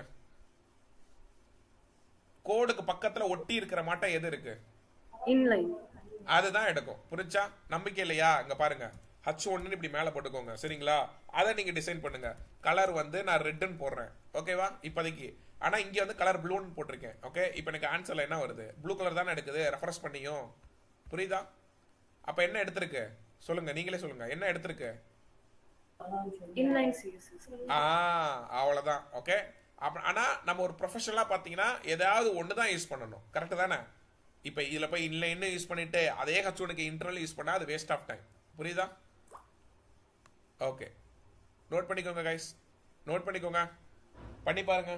கோடுக்கு பக்கத்துல ஒட்டி இருக்கிற மாட்டம் எது இருக்கு இன்லைன் அதுதான் எடுக்கும் புரிஞ்சா நம்பிக்கை இல்லையா இங்க பாருங்க ஹச் ஒன்னு இப்படி மேல போட்டுக்கோங்க சரிங்களா அதை நீங்க டிசைன் பண்ணுங்க கலர் வந்து நான் ரெட்னு போடுறேன் ஓகேவா இப்போதைக்கு ஆனா இங்க வந்து கலர் ப்ளூன்னு போட்டிருக்கேன் ஓகே இப்போ எனக்கு ஆன்சர்ல என்ன வருது ப்ளூ கலர் தானே எடுக்குது ரெஃபரன்ஸ் பண்ணியும் புரியுதா அப்ப என்ன எடுத்திருக்கு சொல்லுங்க நீங்களே சொல்லுங்க என்ன எடுத்திருக்கு இன்லைன் சிஎஸ்எஸ் ஆ அவ்வளவுதான் ஓகே அப்ப ஆனா நம்ம ஒரு ப்ரொஃபஷனலா பாத்தீங்கன்னா ஏதாவது ஒன்று தான் யூஸ் பண்ணணும் கரெக்ட் தானே இப்போ இதுல போய் இன்லைன் யூஸ் பண்ணிட்டு அதே ஹச்சுனுக்கு இன்டர்னல் யூஸ் பண்ணா அது வேஸ்ட் ஆஃப் டைம் புரியுதா ஓகே நோட் பண்ணிக்கோங்க கைஸ் நோட் பண்ணிக்கோங்க பண்ணி பாருங்க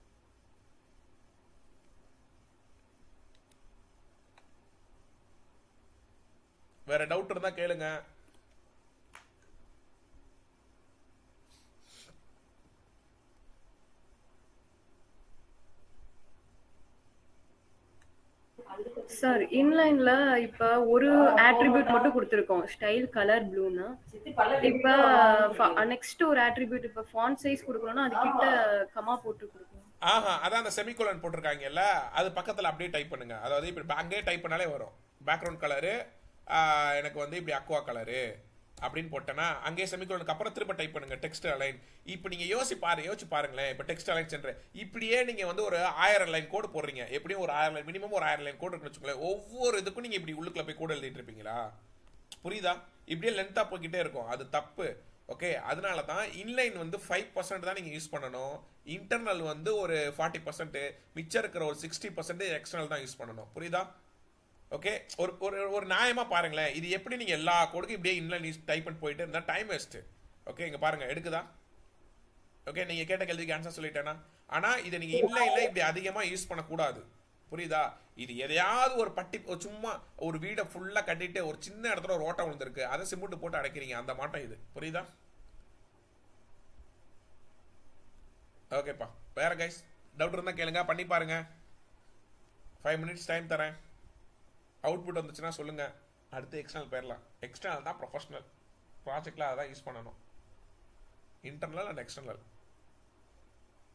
வேற டவுட் இருந்தா கேளுங்க சார் இன்லைன்ல இப்ப ஒரு ஆட்ரிபியூட் மட்டும் கொடுத்துருக்கோம் ஸ்டைல் கலர் ப்ளூன்னு இப்ப நெக்ஸ்ட் ஒரு ஆட்ரிபியூட் இப்ப ஃபாண்ட் சைஸ் கொடுக்கணும்னா அது கிட்ட கமா போட்டு கொடுக்கணும் ஆஹா அதான் அந்த செமிகோலன் போட்டிருக்காங்கல்ல அது பக்கத்துல அப்படியே டைப் பண்ணுங்க அதாவது இப்படி அங்கேயே டைப் பண்ணாலே வரும் பேக்ரவுண்ட் கலரு எனக்கு வந்து இப்படி அக்வா கலரு அப்படின்னு போட்டேன்னா அங்கேயே செமிகோலனுக்கு அப்புறம் திரும்ப டைப் பண்ணுங்க டெக்ஸ்ட் அலைன் இப்போ நீங்க யோசி பாரு யோசிச்சு பாருங்களேன் இப்போ டெக்ஸ்ட் அலைன் சென்ற இப்படியே நீங்க வந்து ஒரு ஆயிரம் லைன் கோடு போடுறீங்க எப்படியும் ஒரு ஆயிரம் லைன் மினிமம் ஒரு ஆயிரம் லைன் கோடு இருக்குன்னு வச்சுக்கோங்களேன் ஒவ்வொரு இதுக்கும் நீங்க இப்படி உள்ளுக்குள்ள போய் கோடு எழுதிட்டு இருப்பீங்களா புரியுதா இப்படியே லென்த்தா போய்கிட்டே இருக்கும் அது தப்பு ஓகே அதனால தான் இன்லைன் வந்து ஃபைவ் பர்சன்ட் தான் நீங்கள் யூஸ் பண்ணணும் இன்டர்னல் வந்து ஒரு ஃபார்ட்டி பர்சன்ட் மிச்சம் இருக்கிற ஒரு சிக்ஸ்டி பர்சன்ட் எக்ஸ்டர்னல் தான் யூஸ் பண்ணணும் புரியுதா ஓகே ஒரு ஒரு ஒரு நியாயமா பாருங்களேன் இது எப்படி நீங்க எல்லா கோடுக்கும் இப்படியே இன்லைன் டைப் பண்ணி போயிட்டு இருந்தா டைம் வேஸ்ட் ஓகே இங்க பாருங்க எடுக்குதா ஓகே நீங்க கேட்ட கேள்விக்கு ஆன்சர் சொல்லிட்டேனா ஆனா இதை நீங்க இன்லைன்ல இப்படி அதிகமா யூஸ் பண்ணக்கூடாது புரியுதா இது எதையாவது ஒரு பட்டி ஒரு சும்மா ஒரு வீடை ஃபுல்லா கட்டிட்டு ஒரு சின்ன இடத்துல ஒரு ஓட்டம் விழுந்திருக்கு அதை சிமெண்ட் போட்டு அடைக்கிறீங்க அந்த மாட்டம் இது புரியுதா ஓகேப்பா வேற கைஸ் டவுட் இருந்தா கேளுங்க பண்ணி பாருங்க ஃபைவ் மினிட்ஸ் டைம் தரேன் அவுட்புட் வந்துச்சுன்னா சொல்லுங்க அடுத்து எக்ஸ்டர்னல் போயிடலாம் எக்ஸ்டர்னல் தான் ப்ரொஃபஷனல் ப்ராஜெக்டில் அதான் யூஸ் பண்ணணும் இன்டர்னல் அண்ட் எக்ஸ்டர்னல்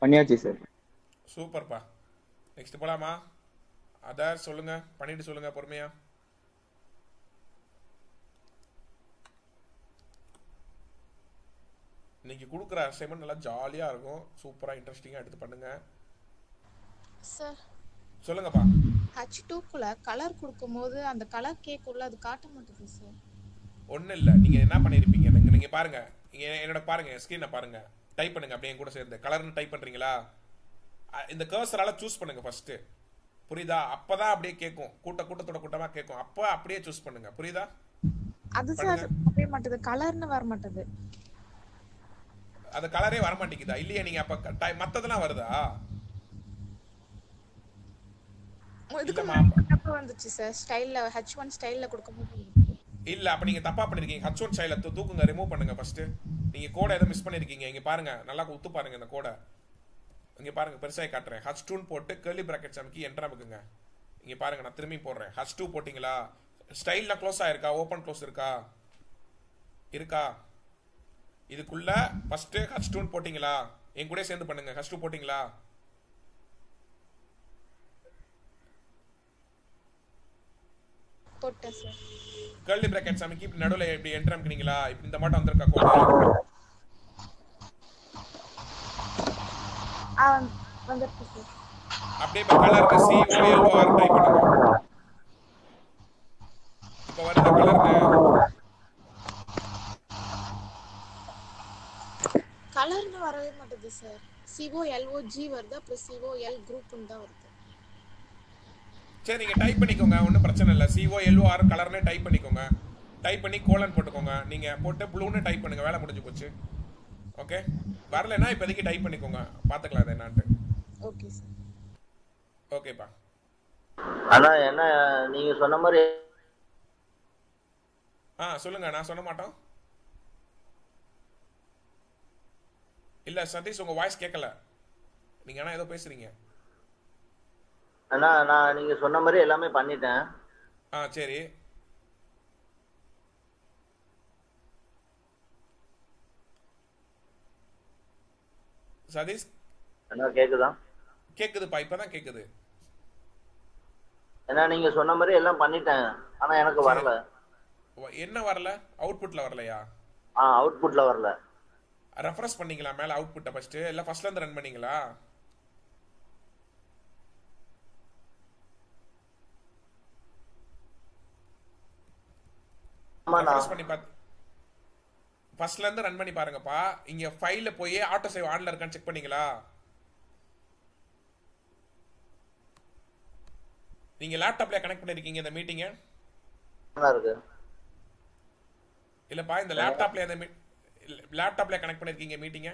பண்ணியாச்சு சார் சூப்பர்ப்பா நெக்ஸ்ட் போலாமா அதார் சொல்லுங்க பண்ணிட்டு சொல்லுங்க பொறுமையா இன்னைக்கு கொடுக்குற அசைன்மெண்ட் நல்லா ஜாலியா இருக்கும் சூப்பரா இன்ட்ரெஸ்டிங்கா எடுத்து பண்ணுங்க சார் சொல்லுங்கப்பா ஹச் டூக்குள்ள கலர் கொடுக்கும்போது அந்த கலர் கேக்குள்ள அது காட்ட மாட்டேங்குது சார் ஒன்றும் இல்லை நீங்கள் என்ன பண்ணியிருப்பீங்க நீங்க நீங்கள் பாருங்க இங்க என்னோட பாருங்க ஸ்க்ரீனை பாருங்க டைப் பண்ணுங்க அப்படியே என் கூட சேர்ந்து கலர்னு டைப் பண்ணுறீங்களா அ- இந்த கர்சரால சூஸ் பண்ணுங்க ஃபர்ஸ்ட் புரியுதா அப்பதான் அப்படியே கேட்கும் கூட்ட கூட்டத்தோட கூட்டமா கேட்கும் அப்போ அப்படியே சூஸ் பண்ணுங்க புரியுதா அது சார் வரவே மாட்டேது கலர்னு வர மாட்டேது அது கலரே வர மாட்டேங்குதா இல்லையா நீங்க அப்ப க- டை- மத்ததெல்லாம் வருதா இதுக்கு இல்லம்மா. முன்னாடி தப்பு வந்துச்சு சார் ஸ்டைல்ல ஹச் ஒன் ஸ்டைல்ல கொடுக்கும்போது வந்துச்சு. இல்ல அப்ப நீங்க தப்பா பண்ணிருக்கீங்க ஹச் ஒன் ஸ்டைல தூக்குங்க ரிமூவ் பண்ணுங்க ஃபர்ஸ்ட் நீங்க கோடை ஏதோ மிஸ் பண்ணிருக்கீங்க இங்க பாருங்க நல்லா உத்து பாருங்க இந்த கோடை இங்க பாருங்க பெருசாக காட்டுறேன் ஹச் டூன்னு போட்டு கேர்லி பிராக்கெட்ஸ் அமைக்கி என்ட்ரா வைக்குங்க இங்க பாருங்க நான் திரும்பி போடுறேன் ஹச் டூ போட்டிங்களா ஸ்டைல்ல க்ளோஸ் ஆயிருக்கா ஓப்பன் க்ளோஸ் இருக்கா இருக்கா இதுக்குள்ள ஃபர்ஸ்ட் ஹச் டூன்னு போட்டிங்களா என் கூட சேர்ந்து பண்ணுங்க ஹச் டூ போட்டிங்களா போட்டேன் சார் கேர்லி பிராக்கெட்ஸ் அமைக்கி இப்படி நடுவில் இப்படி என்ட்ரா அமைக்கிறீங்களா இப்படி இந்த மாட்டம் வந்திருக்கா கோடை ஆ வந்துருக்கு சார் அப்படியே இப்ப கலருக்கு C O L O R type பண்ணுங்க இப்ப வருது கலருக்கு கலர்னு வரவே மாட்டேது சார் சிஓ எல்ஓ ஜி வருது அப்புறம் சிஓ எல் குரூப்னு தான் வருது சரி நீங்க டைப் பண்ணிக்கோங்க ஒன்றும் பிரச்சனை இல்லை சிஓ எல் ஓ ஆர் கலர்னே டைப் பண்ணிக்கோங்க டைப் பண்ணி கோலன் போட்டுக்கோங்க நீங்க போட்டு ப்ளூன்னு டைப் பண்ணுங்க வேலை முடிஞ்சு போச்சு ஓகே வரலைன்னா இப்போதைக்கு டைப் பண்ணிக்கோங்க பார்த்துக்கலாம் அது என்னான்ட்டு ஓகே சார் ஓகேப்பா ஆனா என்ன நீங்க சொன்ன மாதிரி ஆ சொல்லுங்க நான் சொல்ல மாட்டோம் இல்ல சதீஷ் உங்க வாய்ஸ் கேட்கல நீங்க ஆனா ஏதோ பேசுறீங்க ஆனா நான் நீங்க சொன்ன மாதிரி எல்லாமே பண்ணிட்டேன் ஆ சரி சதீஷ் என்ன கேக்குதா கேக்குதுப்பா இப்பதான் கேக்குது ஏன்னா நீங்க சொன்ன மாதிரி எல்லாம் பண்ணிட்டேன் ஆனா எனக்கு வரல வ- என்ன வரல அவுட்புட்ல வரலையா ஆ அவுட்புட்ல வரல ரெஃப்ரெஷ் பண்ணீங்களா மேல அவுட்புட்டை ஃபர்ஸ்ட் இல்ல ஃபர்ஸ்ட்ல இருந்து ரன் பண்ணீங்களா ஆமா ரெஃப்ரெஷ் நான் பண்ணி பார்த்து ஃபர்ஸ்ட்ல இருந்து ரன் பண்ணி பாருங்கப்பா இங்க ஃபைல்ல போய் ஆட்டோ சேவ் ஆன்ல இருக்கான்னு செக் பண்ணீங்களா நீங்க லேப்டாப்ல கனெக்ட் பண்ணிருக்கீங்க இந்த மீட்டிங்க நல்லா இருக்கு இல்லப்பா இந்த லேப்டாப்ல அந்த லேப்டாப்ல கனெக்ட் பண்ணிருக்கீங்க மீட்டிங்க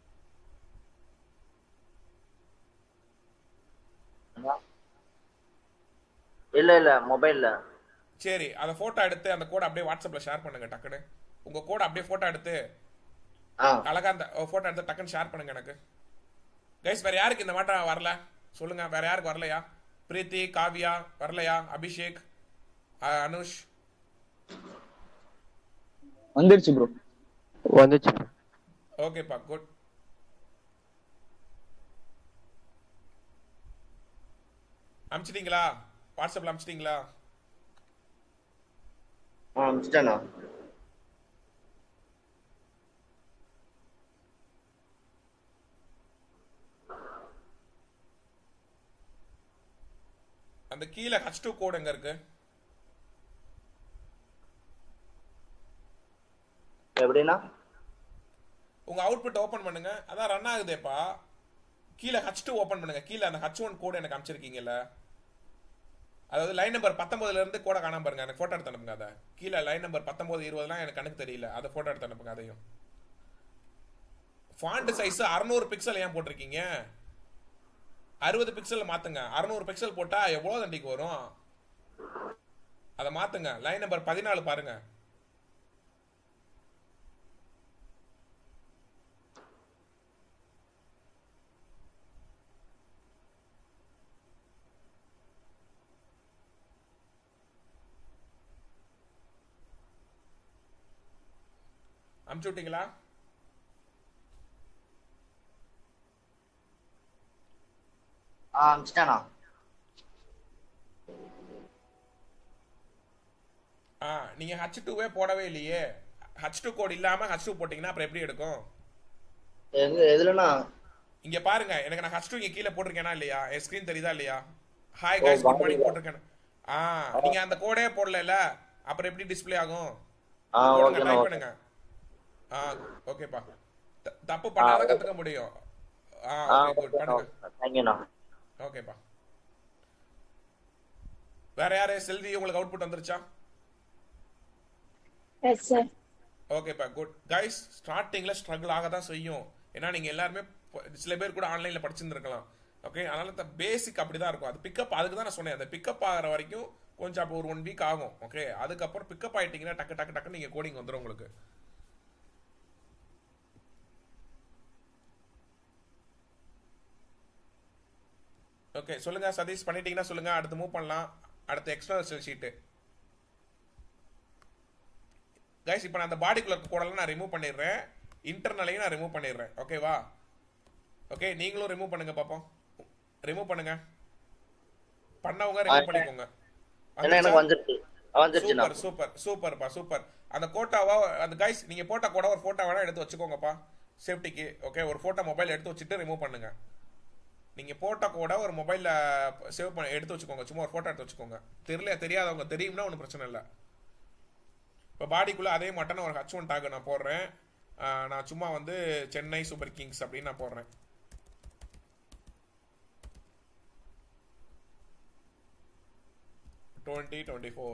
இல்ல இல்ல மொபைல்ல சரி அந்த போட்டோ எடுத்து அந்த கோடை அப்படியே வாட்ஸ்அப்ல ஷேர் பண்ணுங்க டக்குன்னு உங்க கோடை அப்படியே போட்டோ எடுத்து ஆ அழகா அந்த போட்டோ எடுத்து டக்குன்னு ஷேர் பண்ணுங்க எனக்கு கைஸ் வேற யாருக்கு இந்த மாட்டம் வரல சொல்லுங்க வேற யாருக்கு வரலையா பிரீத்தி காவ்யா வரலையா அபிஷேக் அஹ், அனுஷ் வந்துருச்சு ப்ரோ வந்துச்சு ஓகேப்பா குட் அமிச்சிட்டீங்களா வாட்ஸ்அப்ல அமிச்சிட்டீங்களா ஆ அனுப்பிச்சிட்டேண்ணா அந்த கீழே ஹச் டூ கோட் எங்க இருக்கு எப்படின்னா உங்க அவுட்புட் ஓபன் பண்ணுங்க அதான் ரன் ஆகுதேப்பா கீழே ஹச் டூ ஓபன் பண்ணுங்க கீழே அந்த ஹச் ஒன் கோடு எனக்கு அமிச்சிருக்கீங்கல்ல அதாவது லைன் நம்பர் பத்தொன்பதுல இருந்து கோடை காணாம பாருங்க எனக்கு போட்டோ எடுத்து அனுப்புங்க அதை கீழே லைன் நம்பர் பத்தொன்பது இருபதுலாம் எனக்கு கணக்கு தெரியல அதை போட்டோ எடுத்து அனுப்புங்க அதையும் ஃபாண்ட் சைஸ் அறுநூறு பிக்சல் ஏன் போட்டிருக்கீங்க அறுபது பிக்சல் மாத்துங்க அறுநூறு பிக்சல் போட்டா எவ்வளவு தண்டிக்கு வரும் அதை மாத்துங்க லைன் நம்பர் பதினாலு பாருங்க அமுச்சு விட்டீங்களா ஆ அமிச்சிட்டானா ஆ நீங்க ஹச் டூவே போடவே இல்லையே ஹச் டூ கோட் இல்லாம ஹச் டூ போட்டீங்கன்னா அப்புறம் எப்படி எடுக்கும் எங்க எதுலண்ணா இங்க பாருங்க எனக்கு நான் ஹச் டூ இங்க கீழே போட்டிருக்கேனா இல்லையா என் ஸ்கிரீன் தெரியுதா இல்லையா ஹாய் ஓ, கைஸ் குட் வாங்க. மார்னிங் போட்டிருக்கேன் ஆ நீங்க அந்த கோடே போடல அப்புறம் எப்படி டிஸ்ப்ளே ஆகும் ஆ போடுங்க ஓகேண்ணா ட்ரை ஓகே பண்ணுங்க ஆ ஓகேப்பா த- தப்பு பண்ணாதான் கத்துக்க முடியும் ஆ ஆ ஓகே குட் ஓகேண்ணா பண்ணுங்க தேங்க்யூண்ணா ஓகேப்பா வேற யாரு செல்வி உங்களுக்கு அவுட்புட் வந்துருச்சா எஸ் சார் ஓகேப்பா குட் கைஸ் ஸ்டார்டிங்ல ஸ்ட்ரகிள் ஆக தான் செய்யும் ஏன்னா நீங்க எல்லாருமே ப- சில பேர் கூட ஆன்லைன்ல படிச்சிருந்துருக்கலாம் ஓகே அதனால பேசிக் அப்படிதான் இருக்கும் அது பிக்கப் அதுக்கு தான் நான் சொன்னேன் அந்த பிக்கப் ஆகிற வரைக்கும் கொஞ்சம் அப்போ ஒரு ஒன் வீக் ஆகும் ஓகே அதுக்கப்புறம் பிக்கப் ஆயிட்டீங்கன்னா டக்கு டக்கு டக்கு நீங்க கோடிங் வந்துடும் உங்களுக்கு ஓகே சொல்லுங்க சதீஷ் பண்ணிட்டீங்கன்னா சொல்லுங்க அடுத்து மூவ் பண்ணலாம் அடுத்து எக்ஸ்டர்னல் செல் ஷீட்டு கைஸ் இப்போ நான் அந்த பாடிக்குள்ள கூடலாம் நான் ரிமூவ் பண்ணிடுறேன் இன்டர்னலையும் நான் ரிமூவ் பண்ணிடுறேன் ஓகேவா ஓகே நீங்களும் ரிமூவ் பண்ணுங்க பாப்போம் ரிமூவ் பண்ணுங்க பண்ணவங்க ரிமூவ் பண்ணிக்கோங்க ஏன்னா எனக்கு வந்துருச்சு வந்துருச்சுண்ணா சூப்பர் சூப்பர் சூப்பர்ப்பா சூப்பர் அந்த கோட்டாவா அந்த கைஸ் நீங்க போட்ட கூட ஒரு போட்டோ வேணா எடுத்து வச்சுக்கோங்கப்பா சேஃப்டிக்கு ஓகே ஒரு போட்டோ மொபைல் எடுத்து வச்சுட்டு ரிமூவ் பண்ணுங்க நீங்க போட்ட கூட ஒரு மொபைல்ல சேவ் பண்ண எடுத்து வச்சுக்கோங்க சும்மா ஒரு போட்டோ எடுத்து வச்சுக்கோங்க தெரியல தெரியாதவங்க தெரியும்னா ஒன்றும் பிரச்சனை இல்லை இப்போ பாடிக்குள்ள அதே மட்டன் ஒரு ஹச் ஒன் டாக் நான் போடுறேன் ஆஹ் நான் சும்மா வந்து சென்னை சூப்பர் கிங்ஸ் அப்படின்னு நான் போடுறேன் டுவெண்ட்டி டுவெண்ட்டி ஃபோர்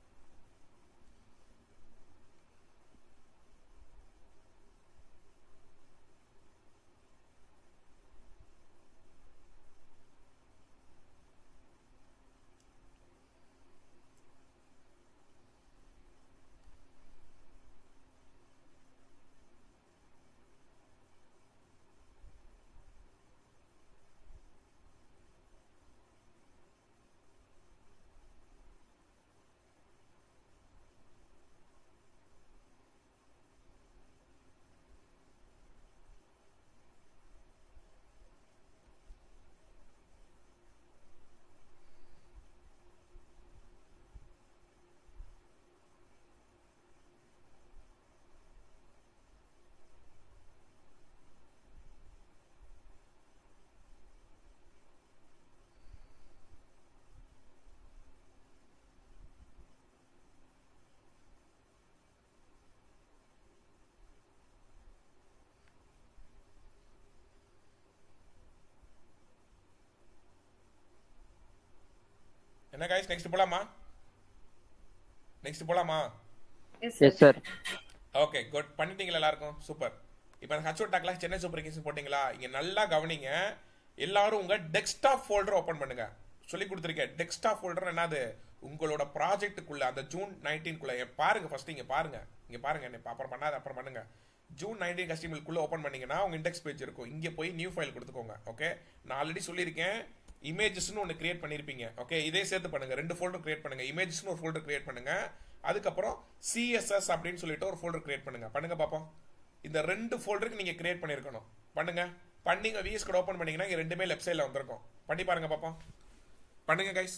என்ன காய்ஸ் நெக்ஸ்ட் போலாமா நெக்ஸ்ட் போலாமா yes yes sir okay good பண்ணிட்டீங்களா எல்லாருக்கும் சூப்பர் இப்போ அந்த ஹச்ஓ டாக்ல சென்னை சூப்பர் கிங்ஸ் போட்டிங்களா இங்க நல்லா கவனிங்க எல்லாரும் உங்க டெஸ்க்டாப் ஃபோல்டர் ஓபன் பண்ணுங்க சொல்லி கொடுத்துருக்கேன் டெஸ்க்டாப் ஃபோல்டர் என்னது உங்களோட ப்ராஜெக்ட்டுக்குள்ள அந்த ஜூன் நைன்டீன்குள்ள பாருங்க ஃபர்ஸ்ட் இங்க பாருங்க இங்க பாருங்க என்ன அப்புறம் பண்ணாத அப்புறம் பண்ணுங்க ஜூன் நைன்டீன் கஸ்டமருக்குள்ள ஓப்பன் பண்ணீங்கன்னா உங்க இண்டெக்ஸ் பேஜ் இருக்கும் இங்க போய் நியூ ஃபைல் கொடுத்துக்கோங்க ஓகே நான் ஆல்ரெடி சொல்லியிருக்கேன் இமேஜஸ்னு ஒன்று கிரியேட் பண்ணியிருப்பீங்க ஓகே இதே சேர்த்து பண்ணுங்க ரெண்டு ஃபோல்டர் கிரியேட் பண்ணுங்க இமேஜஸ்னு ஒரு ஃபோல்டர் கிரியேட் பண்ணுங்க அதுக்கப்புறம் சிஎஸ்எஸ் அப்படின்னு சொல்லிட்டு ஒரு ஃபோல்டர் கிரியேட் பண்ணுங்க பண்ணுங்க பாப்போம் இந்த ரெண்டு ஃபோல்டருக்கு நீங்க கிரியேட் பண்ணியிருக்கணும் பண்ணுங்க பண்ணீங்க விஎஸ் கோட் ஓப்பன் பண்ணீங்கன்னா இங்க ரெண்டுமே லெஃப்ட் சைடில் வந்திருக்கும் பண்ணி பாருங்க பாப்போம் பண்ணுங்க கைஸ்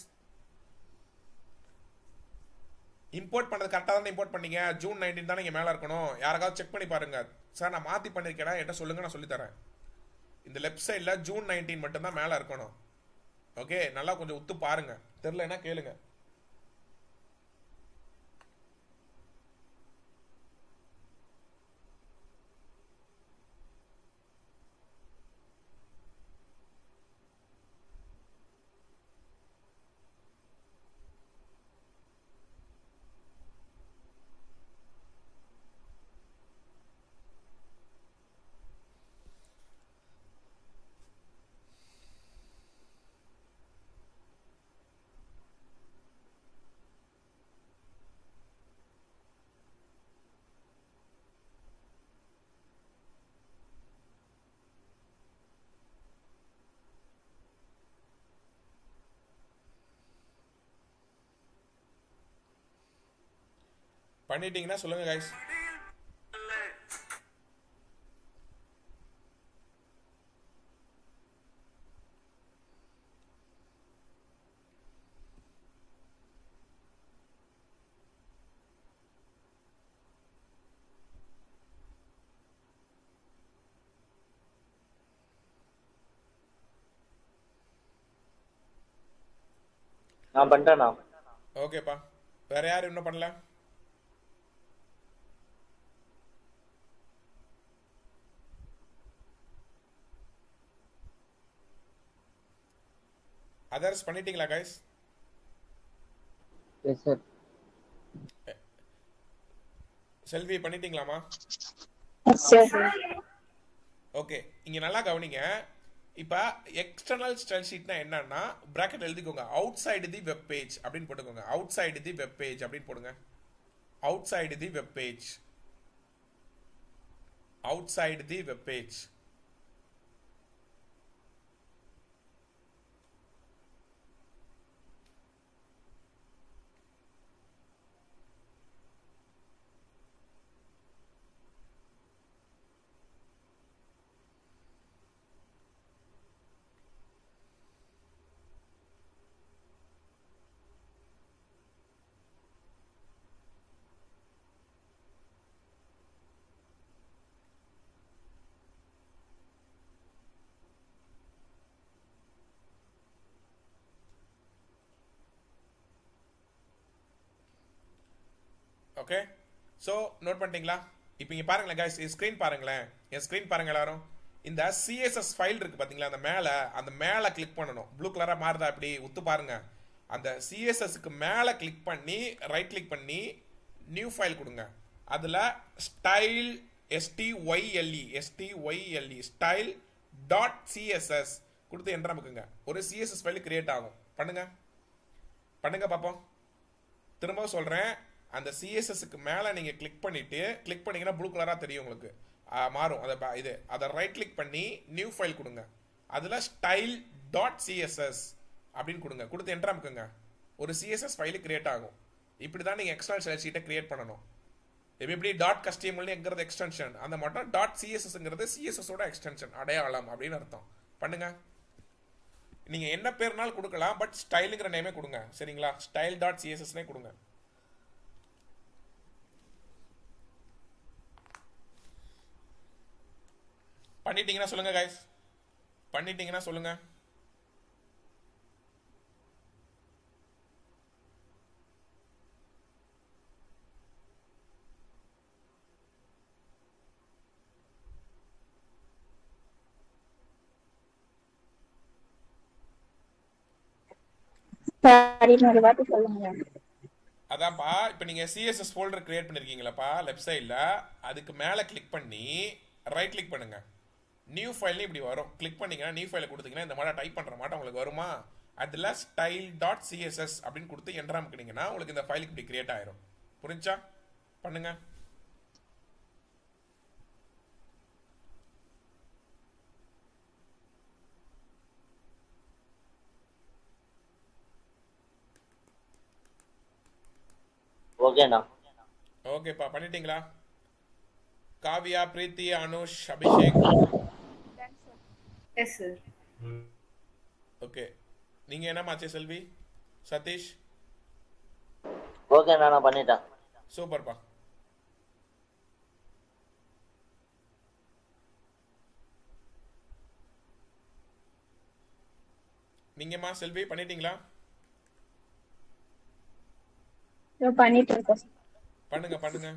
இம்போர்ட் பண்ணது கரெக்டாக தானே இம்போர்ட் பண்ணீங்க ஜூன் நைன்டீன் தானே இங்கே மேலே இருக்கணும் யாராவது செக் பண்ணி பாருங்க சார் நான் மாற்றி பண்ணியிருக்கேனா என்கிட்ட சொல்லுங்க நான் சொல்லித்தரேன் இந்த லெஃப்ட் சைடில் ஜூன் நைன்டீன் மட்டும்தான் மேலே இருக்கணும் ஓகே நல்லா கொஞ்சம் உத்து பாருங்க தெரிலனா கேளுங்க பண்ணிட்டீங்கன்னா சொல்லுங்க கைஸ் நான் பண்றேண்ணா ஓகேப்பா வேற யாரும் இன்னும் பண்ணல அதர்ஸ் பண்ணிட்டீங்களா கைஸ் எஸ் சார் செல்வி பண்ணிட்டீங்களாமா எஸ் சார் ஓகே இங்க நல்லா கவனிங்க இப்ப எக்ஸ்டர்னல் ஸ்டைல் ஷீட்னா என்னன்னா பிராக்கெட் எழுதிக்கோங்க outside the web page அப்படின்னு போட்டுக்கோங்க outside the web page அப்படின்னு போடுங்க outside the web page outside the web page okay so note பண்ணிட்டீங்களா இப்போ இங்கே பாருங்களேன் guys என் ஸ்க்ரீன் பாருங்களேன் என் ஸ்க்ரீன் பாருங்க எல்லாரும் இந்த சிஎஸ்எஸ் ஃபைல் இருக்கு பாத்தீங்களா அந்த மேலே அந்த மேலே கிளிக் பண்ணணும் ப்ளூ கலராக மாறுதா அப்படி உத்து பாருங்க அந்த சிஎஸ்எஸ்க்கு மேலே கிளிக் பண்ணி ரைட் கிளிக் பண்ணி நியூ ஃபைல் கொடுங்க அதில் style S T Y L E S T Y L E style dot CSS கொடுத்து என்ட்ரு நமக்குங்க ஒரு சிஎஸ்எஸ் ஃபைல் கிரியேட் ஆகும் பண்ணுங்க பண்ணுங்க பார்ப்போம் திரும்ப சொல்றேன் அந்த சிஎஸ்எஸ்க்கு மேல நீங்க கிளிக் பண்ணிட்டு கிளிக் பண்ணீங்கன்னா ப்ளூ கலரா தெரியும் உங்களுக்கு ஆ, மாறும் அதை பா- இது அதை ரைட் கிளிக் பண்ணி நியூ ஃபைல் கொடுங்க அதுல ஸ்டைல் டாட் சிஎஸ்எஸ் அப்படின்னு கொடுங்க கொடுத்து என்ட்ரு அமுக்குங்க ஒரு சிஎஸ்எஸ் ஃபைல் கிரியேட் ஆகும் இப்படி தான் நீங்க எக்ஸ்டர்னல் ஷெல் ஷீட்டை கிரியேட் பண்ணணும் இப்ப எப்படி டாட் கஸ்டிமல்ங்கிறது எக்ஸ்டென்ஷன் அந்த மட்டும் டாட் சிஎஸ்எஸ்ங்கிறது சிஎஸ்எஸோட எக்ஸ்டென்ஷன் அடையாளம் அப்படின்னு அர்த்தம் பண்ணுங்க நீங்க என்ன பேர்னாலும் கொடுக்கலாம் பட் ஸ்டைலுங்கிற நேமே கொடுங்க சரிங்களா ஸ்டைல் டாட் சிஎஸ்எஸ்னே கொடுங்க பண்ணிட்டீங்கன்னா சொல்லுங்க கைஸ் பண்ணிட்டீங்கன்னா சொல்லுங்க சாரி இன்னொரு வாட்டி சொல்லுங்க அதான்ப்பா இப்போ நீங்க சிஎஸ்எஸ் ஃபோல்டர் கிரியேட் பண்ணிருக்கீங்களப்பா லெஃப்ட் சைடில் அதுக்கு மேலே கிளிக் பண்ணி ரைட் கிளிக் பண்ணுங்க நியூ ஃபைல்னு இப்படி வரும் கிளிக் பண்ணீங்கன்னா நியூ ஃபைலை கொடுத்தீங்கன்னா இந்த மாதிரி டைப் பண்ற மாட்டோம் உங்களுக்கு வருமா அதில் ஸ்டைல் டாட் சிஎஸ்எஸ் அப்படின்னு கொடுத்து என்ட்ரு அமுக்குனீங்கன்னா உங்களுக்கு இந்த ஃபைலுக்கு இப்படி கிரியேட் ஆயிரும் புரிஞ்சா பண்ணுங்க ஓகேண்ணா ஓகேப்பா பண்ணிட்டீங்களா Kavya Preethi Anush Abhishek yes sir okay நீங்க என்னமாச்சு செல்வி சதீஷ் ஓகேண்ணா நான் பண்ணிட்டேன் சூப்பர்ப்பா நீங்கம்மா செல்வி பண்ணிட்டீங்களா இதோ பண்ணிட்டு இருக்கோம் sir. பண்ணுங்க பண்ணுங்க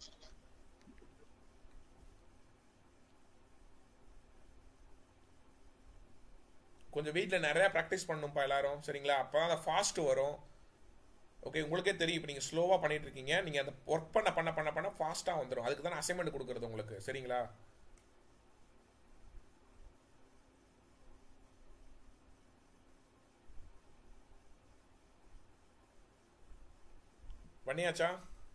கொஞ்சம் வீட்டில் நிறைய ப்ராக்டிஸ் பண்ணணும்ப்பா எல்லாரும் சரிங்களா அப்போ தான் அந்த ஃபாஸ்ட் வரும் ஓகே உங்களுக்கே தெரியும் இப்போ நீங்கள் ஸ்லோவாக பண்ணிட்டு இருக்கீங்க நீங்கள் அந்த ஒர்க் பண்ண பண்ண பண்ண பண்ண ஃபாஸ்ட்டாக வந்துடும் அதுக்கு தான் அசைன்மெண்ட் கொடுக்குறது உங்களுக்கு சரிங்களா பண்ணியாச்சா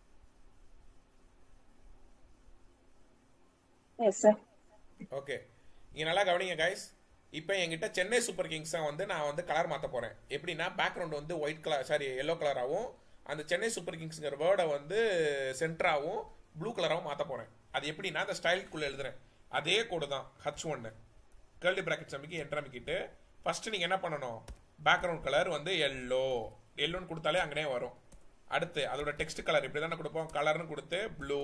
Yes, sir. ஓகே இங்க நல்லா கவனிங்க கைஸ் இப்போ என்கிட்ட சென்னை சூப்பர் கிங்ஸை வந்து நான் வந்து கலர் மாற்ற போறேன் எப்படின்னா பேக்ரவுண்ட் வந்து ஒயிட் கலர் சாரி எல்லோ கலராகவும் அந்த சென்னை சூப்பர் கிங்ஸ்ங்கிற வேர்டை வந்து சென்டராகவும் ப்ளூ கலராகவும் மாற்ற போறேன் அது எப்படின்னா அந்த ஸ்டைலுக்குள்ள எழுதுறேன் அதே கோடு தான் ஹச் ஒன்று கேர்லி பிராக்கெட்ஸ் அமைக்கி என்ட்ரு அமைக்கிட்டு ஃபர்ஸ்ட் நீங்க என்ன பண்ணணும் பேக்ரவுண்ட் கலர் வந்து எல்லோ எல்லோன்னு கொடுத்தாலே அங்கனே வரும் அடுத்து அதோட டெக்ஸ்ட் கலர் இப்படி தானே கொடுப்போம் கலர்னு கொடுத்து ப்ளூ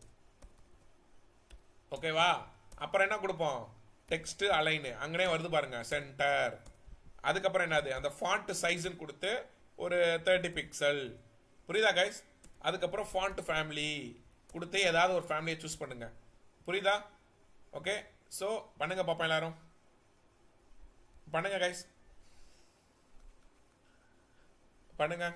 ஓகேவா அப்புறம் என்ன கொடுப்போம் டெக்ஸ்ட் அலைனு அங்கனே வருது பாருங்க சென்டர் அதுக்கப்புறம் என்னது அந்த ஃபாண்ட் சைஸ்ன்னு கொடுத்து ஒரு தேர்ட்டி பிக்சல் புரியுதா கைஸ் அதுக்கப்புறம் ஃபாண்ட் ஃபேமிலி கொடுத்து ஏதாவது ஒரு ஃபேமிலியை சூஸ் பண்ணுங்க புரியுதா ஓகே ஸோ பண்ணுங்க பாப்பா எல்லாரும் பண்ணுங்க கைஸ் பண்ணுங்க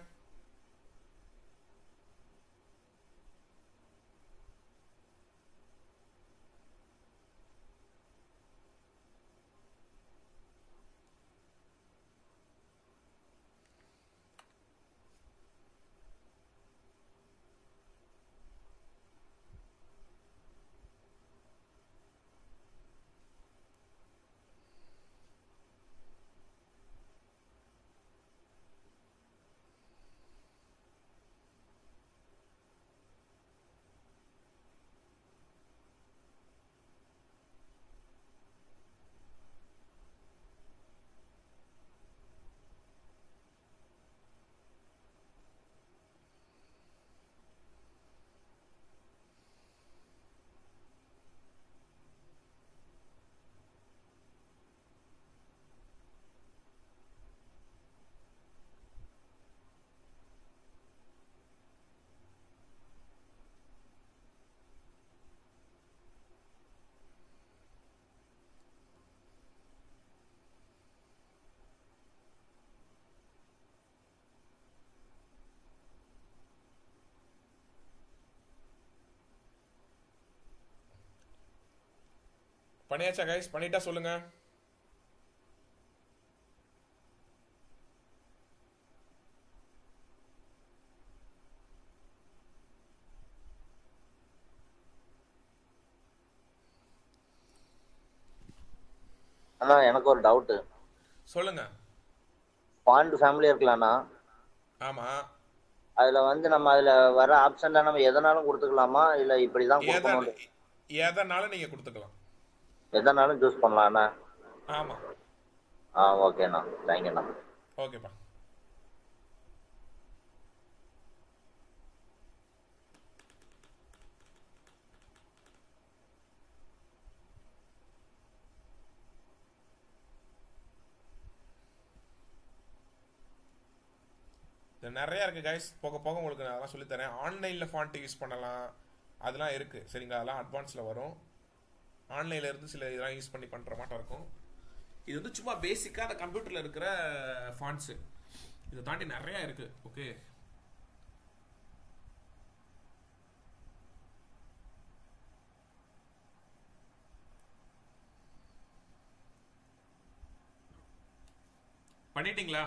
பண்ணியாச்சா கைஸ் பண்ணிட்டா சொல்லுங்க அண்ணா எனக்கு ஒரு டவுட்டு சொல்லுங்க ஃபாண்ட் ஃபேமிலி இருக்கலாம்ண்ணா ஆமா அதுல வந்து நம்ம அதுல வர ஆப்ஷன்ல நம்ம எதனாலும் கொடுத்துக்கலாமா இல்ல இப்படிதான் எதை கொடுக்கணும் எதனாலும் நீங்க கொடுத்துக்கலாம் எதனாலும் சூஸ் பண்ணலாம்ண்ணா ஆமா ஆ ஓகேண்ணா தேங்க்யூண்ணா ஓகேப்பா இது நிறைய இருக்கு கைஸ் போக போக உங்களுக்கு நான் அதெல்லாம் சொல்லித் தரேன் ஆன்லைன்ல ஃபாண்ட் யூஸ் பண்ணலாம் அதெல்லாம் இருக்கு சரிங்களா அதெல்லாம் அட்வான்ஸ்ல வரும் ஆன்லைன்ல இருந்து சில இதெல்லாம் யூஸ் பண்ணி பண்ற மாட்டம் இருக்கும் இது வந்து சும்மா பேசிக்கா அந்த கம்ப்யூட்டர்ல இருக்கிற ஃபாண்ட்ஸ் இதை தாண்டி நிறைய இருக்கு ஓகே பண்ணிட்டீங்களா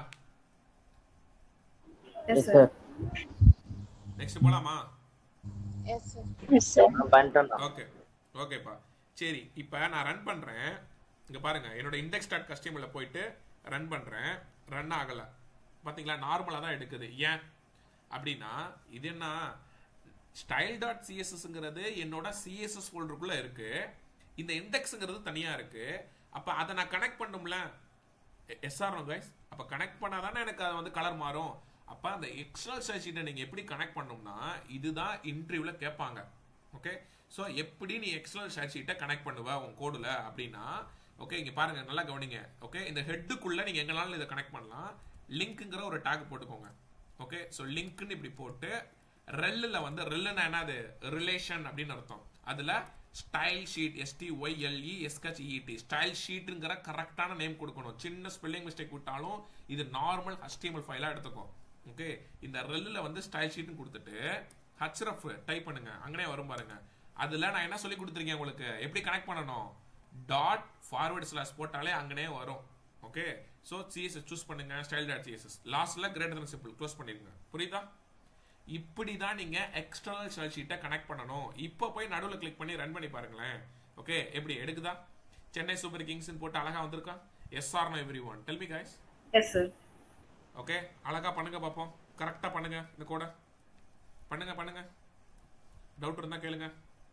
எஸ் சார் நெக்ஸ்ட் போலாமா எஸ் சார் எஸ் சார் நான் பண்ணிட்டேண்ணா ஓகே ஓகேப்பா சரி இப்போ நான் ரன் பண்ணுறேன் இங்கே பாருங்க என்னோட இண்டெக்ஸ் டாட் கஸ்டமரில் போயிட்டு ரன் பண்ணுறேன் ரன் ஆகலை பார்த்தீங்களா நார்மலாக தான் எடுக்குது ஏன் அப்படின்னா இது என்ன ஸ்டைல் டாட் சிஎஸ்எஸ்ங்கிறது என்னோட சிஎஸ்எஸ் ஃபோல்டருக்குள்ளே இருக்கு இந்த இண்டெக்ஸுங்கிறது தனியாக இருக்கு அப்போ அதை நான் கனெக்ட் பண்ணும்ல எஸ்ஆர் கைஸ் அப்போ கனெக்ட் பண்ணாதானே எனக்கு அது வந்து கலர் மாறும் அப்போ அந்த எக்ஸ்டர்னல் சர்ச் ஷீட்டை நீங்கள் எப்படி கனெக்ட் பண்ணணும்னா இதுதான் இன்டர்வியூவில் கேட்பாங்க ஓகே ஸோ எப்படி நீ எக்ஸ்டர்னல் சர்ச் ஷீட்டை கனெக்ட் பண்ணுவ உன் கோடில் அப்படின்னா ஓகே இங்கே பாருங்க நல்லா கவனிங்க ஓகே இந்த ஹெட்டுக்குள்ளே நீங்கள் எங்கனாலும் இதை கனெக்ட் பண்ணலாம் லிங்க்குங்கிற ஒரு டேக் போட்டுக்கோங்க ஓகே ஸோ லிங்க்னு இப்படி போட்டு ரெல்லில் வந்து ரெல்லுன்னா என்னது ரிலேஷன் அப்படின்னு அர்த்தம் அதில் style sheet S T Y L E எஸ்கச் இடி ஸ்டைல் ஷீட்டுங்கிற கரெக்டான நேம் கொடுக்கணும் சின்ன ஸ்பெல்லிங் மிஸ்டேக் விட்டாலும் இது நார்மல் HTML ஃபைலாக எடுத்துக்கும் ஓகே இந்த ரெல்லில் வந்து ஸ்டைல் ஷீட்னு கொடுத்துட்டு ஹச்ரஃப் டைப் பண்ணுங்க அங்கனே வரும் பாருங்க அதில் நான் என்ன சொல்லி கொடுத்துருக்கேன் உங்களுக்கு எப்படி கனெக்ட் பண்ணணும் டாட் ஃபார்வர்ட் ஸ்லாஷ் போட்டாலே அங்கனே வரும் ஓகே ஸோ சிஎஸ்எஸ் சூஸ் பண்ணுங்க ஸ்டைல் டாட் சிஎஸ்எஸ் லாஸ்ட்ல கிரேட்டர் தன் சிம்பிள் க்ளோஸ் பண்ணிடுங்க புரியுதா இப்படி தான் நீங்க எக்ஸ்டர்னல் ஷெல் ஷீட்டை கனெக்ட் பண்ணணும் இப்போ போய் நடுவில் கிளிக் பண்ணி ரன் பண்ணி பாருங்களேன் ஓகே எப்படி எடுக்குதா சென்னை சூப்பர் கிங்ஸ்னு போட்டு அழகா வந்திருக்கா yes or no everyone tell me guys yes sir okay அழகா பண்ணுங்க பார்ப்போம் கரெக்டா பண்ணுங்க இந்த கோட பண்ணுங்க பண்ணுங்க டவுட் இருந்தா கேளுங்க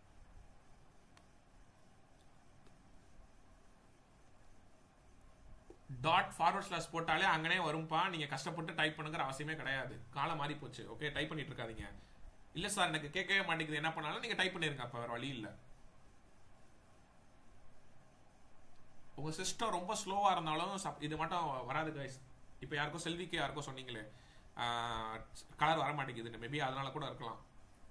டாட் ஃபார்வர்ட் ஸ்லாஷ் போட்டாலே அங்கனே வரும்பா நீங்க கஷ்டப்பட்டு டைப் பண்ணுங்கிற அவசியமே கிடையாது காலம் மாறி போச்சு ஓகே டைப் பண்ணிட்டு இருக்காதீங்க இல்ல சார் எனக்கு கேட்கவே மாட்டேங்குது என்ன பண்ணாலும் நீங்க டைப் பண்ணிருங்க அப்ப வேற வழி இல்ல உங்க சிஸ்டம் ரொம்ப ஸ்லோவா இருந்தாலும் சப்- இது மட்டும் வராது கைஸ் இப்போ யாருக்கோ செல்விக்கு யாருக்கோ சொன்னீங்களே கலர் வர மாட்டேங்குதுன்னு மேபி அதனால கூட இருக்கலாம்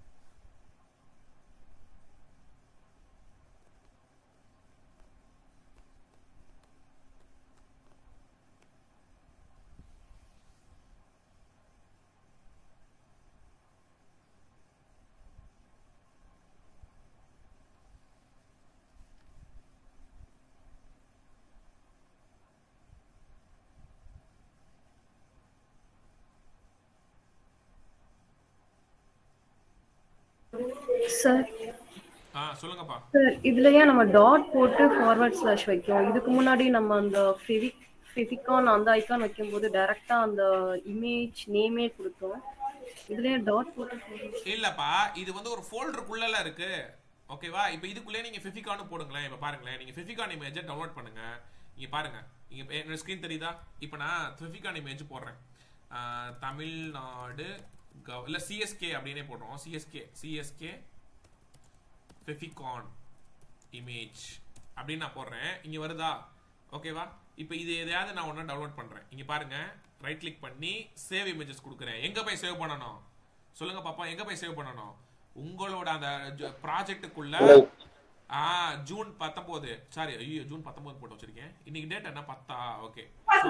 சார் ஆ சொல்லுங்கப்பா சார் இதுலயே நம்ம டாட் போட்டு ஃபார்வர்ட் ஸ்லாஷ் வைக்கும் இதுக்கு முன்னாடி நம்ம அந்த ஃபெவிக் ஃபெவிகான் அந்த ஐக்கான் வைக்கும்போது டைரக்டா அந்த இமேஜ் நேமே கொடுத்தோம் இதுலயே டாட் போட்டு forward- இல்லப்பா இது வந்து ஒரு ஃபோல்டருக்குள்ளல இருக்கு ஓகேவா இப்போ இதுக்குள்ளே நீங்க ஃபிஃபிகானு போடுங்களேன் இப்போ பாருங்களேன் நீங்க ஃபிஃபிகான் இமேஜை டவுன்லோட் பண்ணுங்க இங்க பாருங்க இங்க பே- என்னோட ஸ்கிரீன் தெரியுதா இப்போ நான் ஃபிஃபிகான் இமேஜ் போடுறேன் ஆ, தமிழ்நாடு கவ இல்ல சிஎஸ்கே அப்படின்னே போடுறோம் சிஎஸ்கே சிஎஸ்கே ஃபெஃபிகான் இமேஜ் அப்படின்னு நான் போடுறேன் இங்க வருதா ஓகேவா இப்போ இது எதையாவது நான் ஒன்றா டவுன்லோட் பண்றேன் இங்க பாருங்க ரைட் கிளிக் பண்ணி சேவ் இமேஜஸ் கொடுக்குறேன் எங்க போய் சேவ் பண்ணணும் சொல்லுங்க பாப்பா எங்க போய் சேவ் பண்ணணும் உங்களோட அந்த ப்ராஜெக்ட்டுக்குள்ள ஆ ஜூன் பத்தொன்பது சாரி ஐயோ ஜூன் பத்தொன்பது போட்டு வச்சிருக்கேன் இன்னைக்கு டேட் என்ன பத்தா ஓகே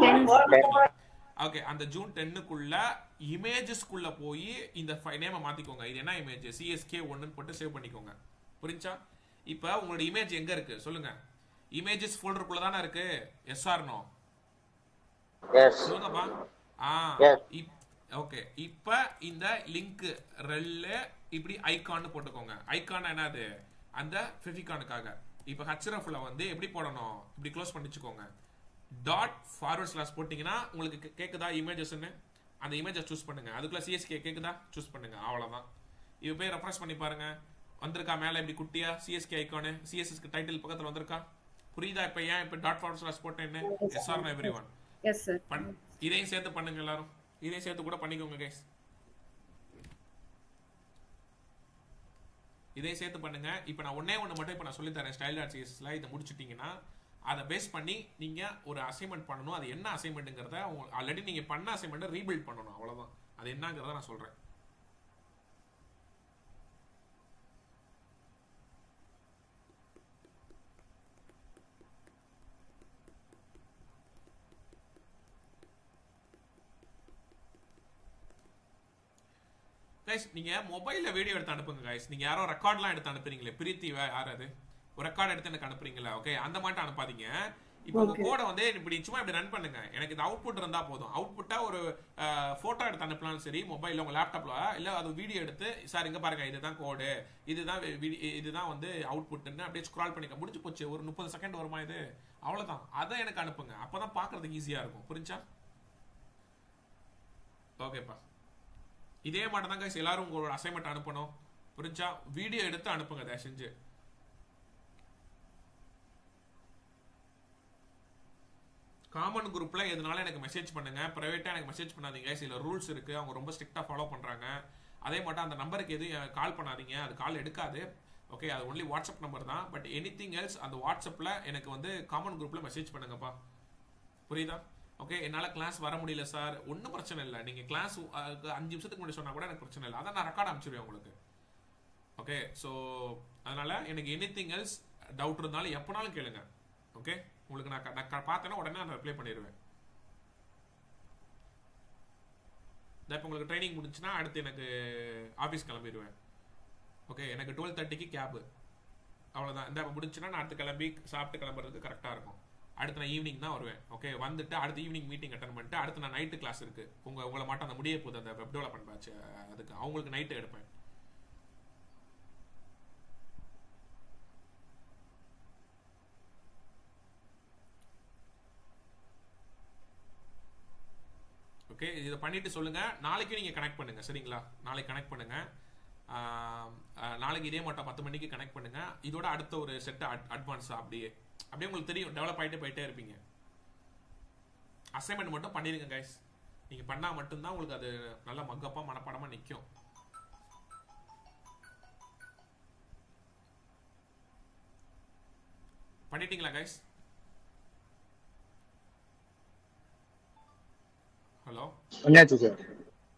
ஓகே அந்த ஜூன் டென்னுக்குள்ள இமேஜஸ்க்குள்ள போய் இந்த நேமை மாத்திக்கோங்க இது என்ன இமேஜ் சிஎஸ்கே ஒன்னு போட்டு சேவ் பண்ணிக்கோங்க புரிஞ்சா இப்போ உங்களோட இமேஜ் எங்க இருக்கு சொல்லுங்க இமேஜஸ் ஃபோல்டருக்குள்ள தானே இருக்கு எஸ் ஆர் நோ எஸ் சொல்லுங்கப்பா ஆ Yes. ஓகே இப்ப இந்த லிங்க் ரெல்லு இப்படி ஐகான் போட்டுக்கோங்க ஐகான் என்னது அந்த ஃபெவிகானுக்காக இப்போ ஹச்ரஃப்ல வந்து எப்படி போடணும் இப்படி க்ளோஸ் பண்ணிச்சுக்கோங்க டாட் ஃபார்வர்ட் ஸ்லாஷ் போட்டிங்கன்னா உங்களுக்கு கே- கேக்குதா இமேஜஸ்ன்னு அந்த இமேஜை சூஸ் பண்ணுங்க அதுக்குள்ள சிஎஸ்கே கேக்குதா சூஸ் பண்ணுங்க அவ்வளவுதான் இப்போ போய் ரெஃப்ரெஷ் பண்ணி பாருங்க வந்திருக்கா மேல இப்படி குட்டியா சிஎஸ்கே ஐகானு சிஎஸ்எஸ்க்கு டைட்டில் பக்கத்துல வந்திருக்கா புரியுதா இப்போ ஏன் இப்போ டாட் ஃபார்வர்ட் ஸ்லாஷ் போட்டேன்னு yes R every everyone yes sir பண் இதையும் சேர்த்து பண்ணுங்க எல்லாரும் இதையும் சேர்த்து கூட பண்ணிக்கோங்க கைஸ் இதையும் சேர்த்து பண்ணுங்க இப்போ நான் ஒண்ணே ஒன்று மட்டும் இப்போ நான் சொல்லி தரேன் ஸ்டைல் ஆர்ட் சிஎஸ்ல இதை முடிச்சிட்டீங்கன்னா அதை பேஸ் பண்ணி நீங்க ஒரு அசைன்மெண்ட் பண்ணணும் அது என்ன அசைன்மெண்ட்டுங்கிறத ஆல்ரெடி நீங்க பண்ண அசைன்மெண்ட்டை ரீபில்ட் பண்ணணும் அவ்வளவுதான் அது என்னங்கிறத நான் சொல்றேன் கைஸ் நீங்க மொபைல்ல வீடியோ எடுத்து அனுப்புங்க கைஸ் நீங்க யாரோ ரெக்கார்ட்லாம் எடுத்து அனுப்புறீங்களே பிரீத்தி வே- யார் அது ஒரு ரெக்கார்ட் எடுத்து எனக்கு அனுப்புறீங்களா ஓகே அந்த மாதிரி அனுப்பாதீங்க இப்போ உங்க கோடை வந்து இப்படி சும்மா இப்படி ரன் பண்ணுங்க எனக்கு இந்த அவுட்புட் இருந்தா போதும் அவுட்புட்டா ஒரு போட்டோ எடுத்து அனுப்பலாம்னு சரி மொபைல்ல உங்க லேப்டாப்ல இல்ல அது வீடியோ எடுத்து சார் இங்க பாருங்க இதுதான் கோடு இதுதான் வி- வி- இதுதான் வந்து அவுட்புட்னு அப்படியே ஸ்க்ரால் பண்ணிக்க முடிஞ்சு போச்சு ஒரு முப்பது செகண்ட் வருமா இது அவ்வளவுதான் அதை எனக்கு அனுப்புங்க அப்பதான் பாக்குறதுக்கு ஈஸியா இருக்கும் புரிஞ்சா ஓகேப்பா இதே மாதிரி தான் guys எல்லாரும் உங்களோட அசைன்மெண்ட் அனுப்பணும் புரிஞ்சா வீடியோ எடுத்து அனுப்புங்க தயவு செஞ்சு காமன் குரூப்ல எதனால எனக்கு மெசேஜ் பண்ணுங்க பிரைவேட்டா எனக்கு மெசேஜ் பண்ணாதீங்க சில ரூல்ஸ் இருக்கு அவங்க ரொம்ப ஸ்ட்ரிக்டா ஃபாலோ பண்றாங்க அதே மட்டும் அந்த நம்பருக்கு எதுவும் கால் பண்ணாதீங்க அது கால் எடுக்காது ஓகே அது ஒன்லி வாட்ஸ்அப் நம்பர் தான் பட் எனி திங் எல்ஸ் அந்த வாட்ஸ்அப்ல எனக்கு வந்து காமன் குரூப்ல மெசேஜ் பண்ணுங்கப்பா புரியுதா ஓகே என்னால் கிளாஸ் வர முடியல சார் ஒன்றும் பிரச்சனை இல்லை நீங்கள் கிளாஸ் அஞ்சு நிமிஷத்துக்கு முன்னாடி சொன்னால் கூட எனக்கு பிரச்சனை இல்லை அதான் நான் ரெக்கார்ட் அனுப்பிச்சிருவேன் உங்களுக்கு ஓகே ஸோ அதனால எனக்கு எனி திங் எல்ஸ் டவுட் இருந்தாலும் எப்போனாலும் கேளுங்க ஓகே உங்களுக்கு நான் க- நான் க- பார்த்தேன்னா உடனே நான் ரிப்ளை பண்ணிடுவேன் இப்போ உங்களுக்கு ட்ரைனிங் முடிஞ்சுன்னா அடுத்து எனக்கு ஆஃபீஸ் கிளம்பிடுவேன் ஓகே எனக்கு டுவெல் தேர்ட்டிக்கு கேபு அவ்வளோதான் இந்த முடிஞ்சுன்னா நான் அடுத்து கிளம்பி சாப்பிட்டு கிளம்புறதுக்கு கரெக்டாக இருக்கும் அடுத்து நான் ஈவினிங் தான் வருவேன் ஓகே வந்துட்டு அடுத்து ஈவினிங் மீட்டிங் அட்டன் பண்ணிட்டு அடுத்து நான் நைட்டு கிளாஸ் இருக்கு உங்க உங்களை மட்டும் அந்த முடிய போகுது அந்த வெப் டெவலப்மெண்ட் பேட்ச் அதுக்கு அவங்களுக்கு நைட்டு எடுப்பேன் ஓகே இதை பண்ணிட்டு சொல்லுங்க நாளைக்கு நீங்க கனெக்ட் பண்ணுங்க சரிங்களா நாளைக்கு கனெக்ட் பண்ணுங்க ஆம், ஆஹ், நாளைக்கு இதே மட்டும் பத்து மணிக்கு கனெக்ட் பண்ணுங்க இதோட அடுத்த ஒரு செட் அட்வான்ஸ் அப்படியே அப்படியே உங்களுக்கு தெரியும் டெவலப் ஆயிட்டே போயிட்டே இருப்பீங்க அசைன்மெண்ட் மட்டும் பண்ணிருங்க கைஸ் நீங்க பண்ணா மட்டும்தான் உங்களுக்கு அது நல்ல மக்கப்பா மனப்பாடமா நிக்கும் பண்ணிட்டீங்களா கைஸ் ஹலோ பண்ணியாச்சு சார்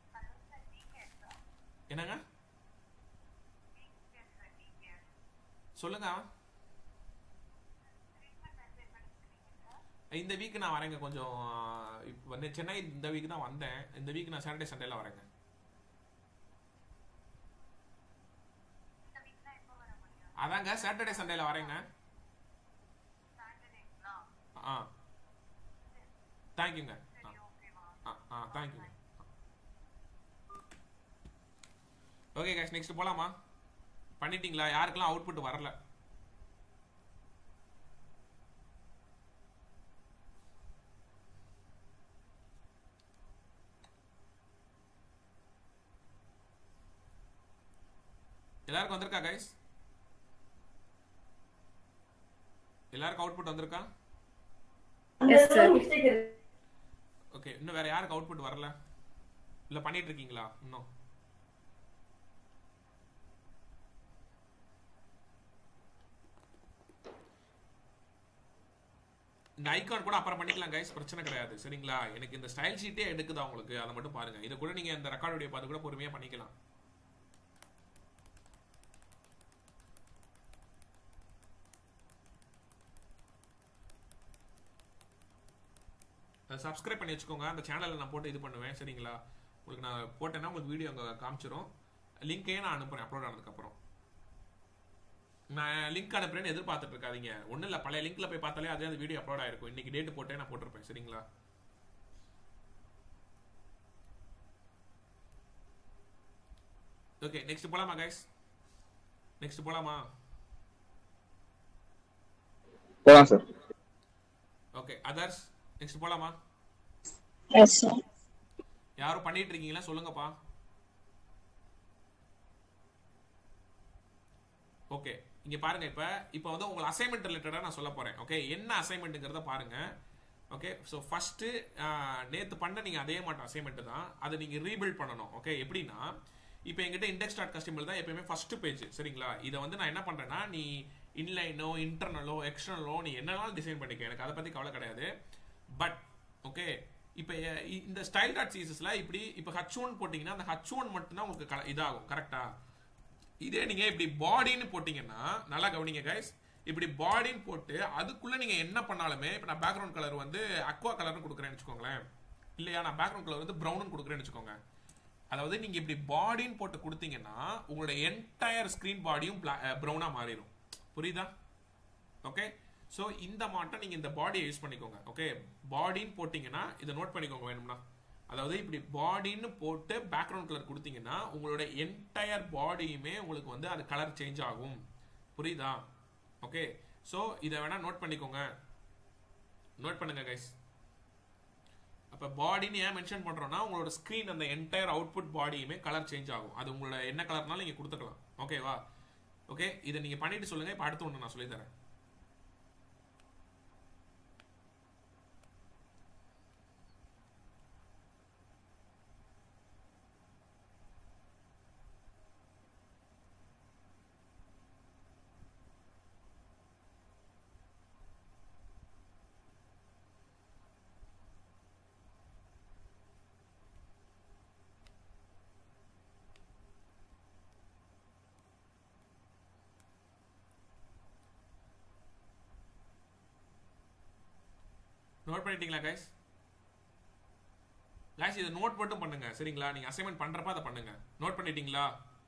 சொல்லுங்க இந்த வீக் நான் வரேங்க கொஞ்சம் இப்போ வந்து சென்னை இந்த வீக் தான் வந்தேன் இந்த வீக் நான் சாட்டர்டே சண்டேல வரேங்க அதாங்க சாட்டர்டே சண்டேல வரேங்க ஆ தேங்க்யூங்க ஆ ஆ தேங்க்யூங்க ஓகே கேஷ் நெக்ஸ்ட் போலாமா பண்ணிட்டீங்களா யாருக்கெல்லாம் அவுட்புட் வரல எல்லாருக்கும் வந்திருக்கா கைஸ் எல்லாருக்கும் அவுட்புட் வந்திருக்கா எஸ் சார் ஓகே இன்னும் வேற யாருக்கு அவுட்புட் வரல இல்ல பண்ணிட்டு இருக்கீங்களா இன்னும் இந்த ஐகான் கூட அப்புறம் பண்ணிக்கலாம் கைஸ் பிரச்சனை கிடையாது சரிங்களா எனக்கு இந்த ஸ்டைல் ஷீட்டே எடுக்குதா உங்களுக்கு அதை மட்டும் பாருங்க இதை கூட நீங்க இந்த ரெக்கார்ட் வீடியோ பார்த்து கூட பொறுமையா பண்ணிக்கலாம் சப்ஸ்கிரைப் பண்ணி வச்சுக்கோங்க அந்த சேனலில் நான் போட்டு இது பண்ணுவேன் சரிங்களா உங்களுக்கு நான் போட்டேன்னா உங்களுக்கு வீடியோ அங்கே காமிச்சிரும் லிங்கையே நான் அனுப்புறேன் அப்லோட் ஆனதுக்கப்புறம் நான் லிங்க் அனுப்புறேன்னு எதிர்பார்த்துட்டு இருக்காதீங்க ஒன்றும் இல்லை பழைய லிங்க்ல போய் பார்த்தாலே அதே அந்த வீடியோ அப்லோட் ஆயிருக்கும் இன்னைக்கு டேட் போட்டே நான் போட்டிருப்பேன் சரிங்களா ஓகே நெக்ஸ்ட் போலாமா கைஸ் நெக்ஸ்ட் போலாமா போலாம் சார் ஓகே அதர்ஸ் நெக்ஸ்ட் போலாமா எஸ் சார் யாரும் பண்ணிட்டு இருக்கீங்களா சொல்லுங்கப்பா ஓகே இங்க பாருங்க இப்ப இப்போ வந்து உங்க அசைன்மெண்ட் ரிலேட்டடா நான் சொல்ல போறேன் ஓகே என்ன அசைன்மெண்ட்ங்கிறத பாருங்க ஓகே ஸோ ஃபர்ஸ்ட் நேத்து பண்ண நீங்க அதே மாட்டோம் அசைன்மெண்ட் தான் அதை நீங்க ரீபில்ட் பண்ணணும் ஓகே எப்படின்னா இப்போ எங்கிட்ட இண்டெக்ஸ் டாட் கஸ்டமர் தான் எப்பயுமே ஃபர்ஸ்ட் பேஜ் சரிங்களா இதை வந்து நான் என்ன பண்றேன்னா நீ இன்லைனோ இன்டர்னலோ எக்ஸ்டர்னலோ நீ என்னனாலும் டிசைன் பண்ணிக்க எனக்கு அதை பத்தி கவலை கிடையாது பட் ஓகே இப்போ இந்த ஸ்டைல் டாட் சீசஸ்ல இப்படி இப்போ ஹச் ஒன் போட்டிங்கன்னா அந்த ஹச் ஒன் மட்டும்தான் உங்களுக்கு க- இதாகும் கரெக்டா இதே நீங்க இப்படி பாடின்னு போட்டீங்கன்னா நல்லா கவனிங்க கைஸ் இப்படி பாடின்னு போட்டு அதுக்குள்ள நீங்க என்ன பண்ணாலுமே இப்போ நான் பேக்ரவுண்ட் கலர் வந்து அக்வா கலர்னு கொடுக்குறேன்னு வச்சுக்கோங்களேன் இல்லையா நான் பேக்ரவுண்ட் கலர் வந்து ப்ரௌன் கொடுக்குறேன்னு வச்சுக்கோங்க அதாவது நீங்க இப்படி பாடின்னு போட்டு கொடுத்தீங்கன்னா உங்களோட என்டையர் ஸ்கிரீன் பாடியும் ப்ரௌனா மாறிடும் புரியுதா ஓகே ஸோ இந்த மாட்டம் நீங்க இந்த பாடியை யூஸ் பண்ணிக்கோங்க ஓகே பாடின்னு போட்டீங்கன்னா இதை நோட் பண்ணிக்கோங்க வேணும்னா அதாவது இப்படி பாடின்னு போட்டு பேக்ரவுண்ட் கலர் கொடுத்தீங்கன்னா உங்களோட என்டையர் பாடியுமே உங்களுக்கு வந்து அது கலர் சேஞ்ச் ஆகும் புரியுதா ஓகே ஸோ இதை வேணா நோட் பண்ணிக்கோங்க நோட் பண்ணுங்க கைஸ் அப்போ பாடின்னு ஏன் மென்ஷன் பண்றோம்னா உங்களோட ஸ்க்ரீன் அந்த என்டையர் அவுட்புட் பாடியுமே கலர் சேஞ்ச் ஆகும் அது உங்களோட என்ன கலர்னாலும் நீங்க கொடுத்துக்கலாம் ஓகேவா ஓகே இதை நீங்க பண்ணிட்டு சொல்லுங்க இப்போ அடுத்து ஒன்று நான் சொல்லி தரேன் நோட் பண்ணிட்டீங்களா கைஸ் கைஸ் இதை நோட் மட்டும் பண்ணுங்க சரிங்களா நீங்க அசைன்மெண்ட் பண்றப்ப அதை பண்ணுங்க நோட் பண்ணிட்டீங்களா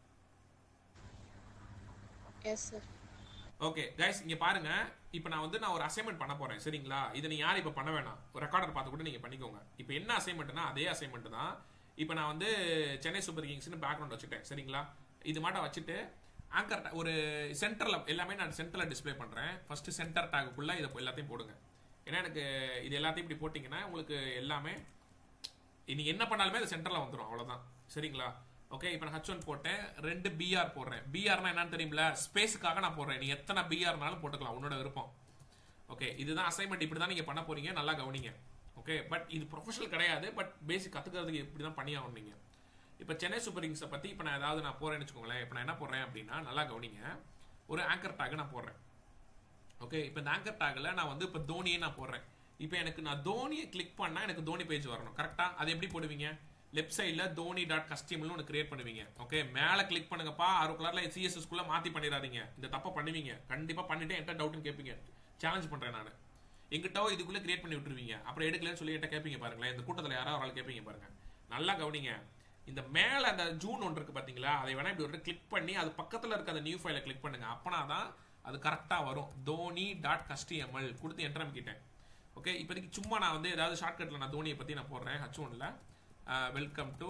எஸ் சார் ஓகே கைஸ் இங்க பாருங்க இப்போ நான் வந்து நான் ஒரு அசைன்மெண்ட் பண்ண போறேன் சரிங்களா இதை நீ யாரும் இப்போ பண்ண வேணாம் ஒரு ரெக்கார்டர் பார்த்து கூட நீங்க பண்ணிக்கோங்க இப்போ என்ன அசைன்மெண்ட்னா அதே அசைன்மெண்ட் தான் இப்போ நான் வந்து சென்னை சூப்பர் கிங்ஸ்னு பேக்ரவுண்ட் வச்சுட்டேன் சரிங்களா இது மட்டும் வச்சுட்டு ஆங்கர் ஒரு சென்டர்ல எல்லாமே நான் சென்டர்ல டிஸ்ப்ளே பண்றேன் ஃபர்ஸ்ட் சென்டர் டேக்குள்ள இதை எல்லாத்தையும் போடுங்க ஏன்னா எனக்கு இது எல்லாத்தையும் இப்படி போட்டிங்கன்னா உங்களுக்கு எல்லாமே நீங்க என்ன பண்ணாலுமே அது சென்டர்ல வந்துடும் அவ்வளவுதான் சரிங்களா ஓகே இப்போ நான் ஹச் ஒன் போட்டேன் ரெண்டு பிஆர் போடுறேன் பிஆர்னா என்னன்னு தெரியுமில ஸ்பேஸுக்காக நான் போடுறேன் நீ எத்தனை பிஆர்னாலும் போட்டுக்கலாம் உன்னோட விருப்பம் ஓகே இதுதான் அசைன்மெண்ட் இப்படி தான் நீங்க பண்ண போறீங்க நல்லா கவனிங்க ஓகே பட் இது ப்ரொஃபஷனல் கிடையாது பட் பேசிக் கத்துக்கிறதுக்கு இப்படி தான் பண்ணி ஆகணும் நீங்க இப்போ சென்னை சூப்பர் கிங்ஸை பத்தி இப்போ நான் ஏதாவது நான் போறேன்னு வச்சுக்கோங்களேன் இப்போ நான் என்ன போடுறேன் அப்படின்னா நல்லா கவனிங்க ஒரு ஆங்கர் டாக் நான் போடுறேன் ஓகே இப்போ இந்த ஆங்கர் டாக்ல நான் வந்து இப்போ தோனியே நான் போடுறேன் இப்போ எனக்கு நான் தோனியை கிளிக் பண்ணா எனக்கு தோனி பேஜ் வரணும் கரெக்டா அது எப்படி போடுவீங்க லெஃப்ட் சைடில் தோனி டாட் கஸ்டியம்னு ஒன்று கிரியேட் பண்ணுவீங்க ஓகே மேலே கிளிக் பண்ணுங்கப்பா ஆறு கலரில் சிஎஸ்எஸ்குள்ளே மாற்றி பண்ணிடாதீங்க இந்த தப்பை பண்ணுவீங்க கண்டிப்பாக பண்ணிட்டு என்கிட்ட டவுட்னு கேட்பீங்க சேலஞ்ச் பண்ணுறேன் நான் எங்கிட்டோ இதுக்குள்ளே கிரியேட் பண்ணி விட்டுருவீங்க அப்புறம் எடுக்கலன்னு சொல்லி என்கிட்ட கேட்பீங்க பாருங்களேன் இந்த கூட்டத்தில் யாராவது ஒரு ஆள் கேட்பீங்க பாருங்க நல்லா கவனிங்க இந்த மேலே அந்த ஜூன் ஒன்று இருக்கு பார்த்தீங்களா அதை வேணா இப்படி ஒரு கிளிக் பண்ணி அது பக்கத்தில் இருக்க அந்த நியூ ஃபைலை கிளிக் பண்ணுங்க அப்பனா தான் அது கரெக்டாக வரும் தோனி டாட் கஸ்டிஎம்எல் கொடுத்து என்ட்ரம் கிட்டேன் ஓகே இப்போதைக்கு சும்மா நான் வந்து ஏதாவது ஷார்ட்கட்டில் நான் தோனியை பற்றி நான் போடுறேன் ஹச் ஒன்ல வெல்கம் டு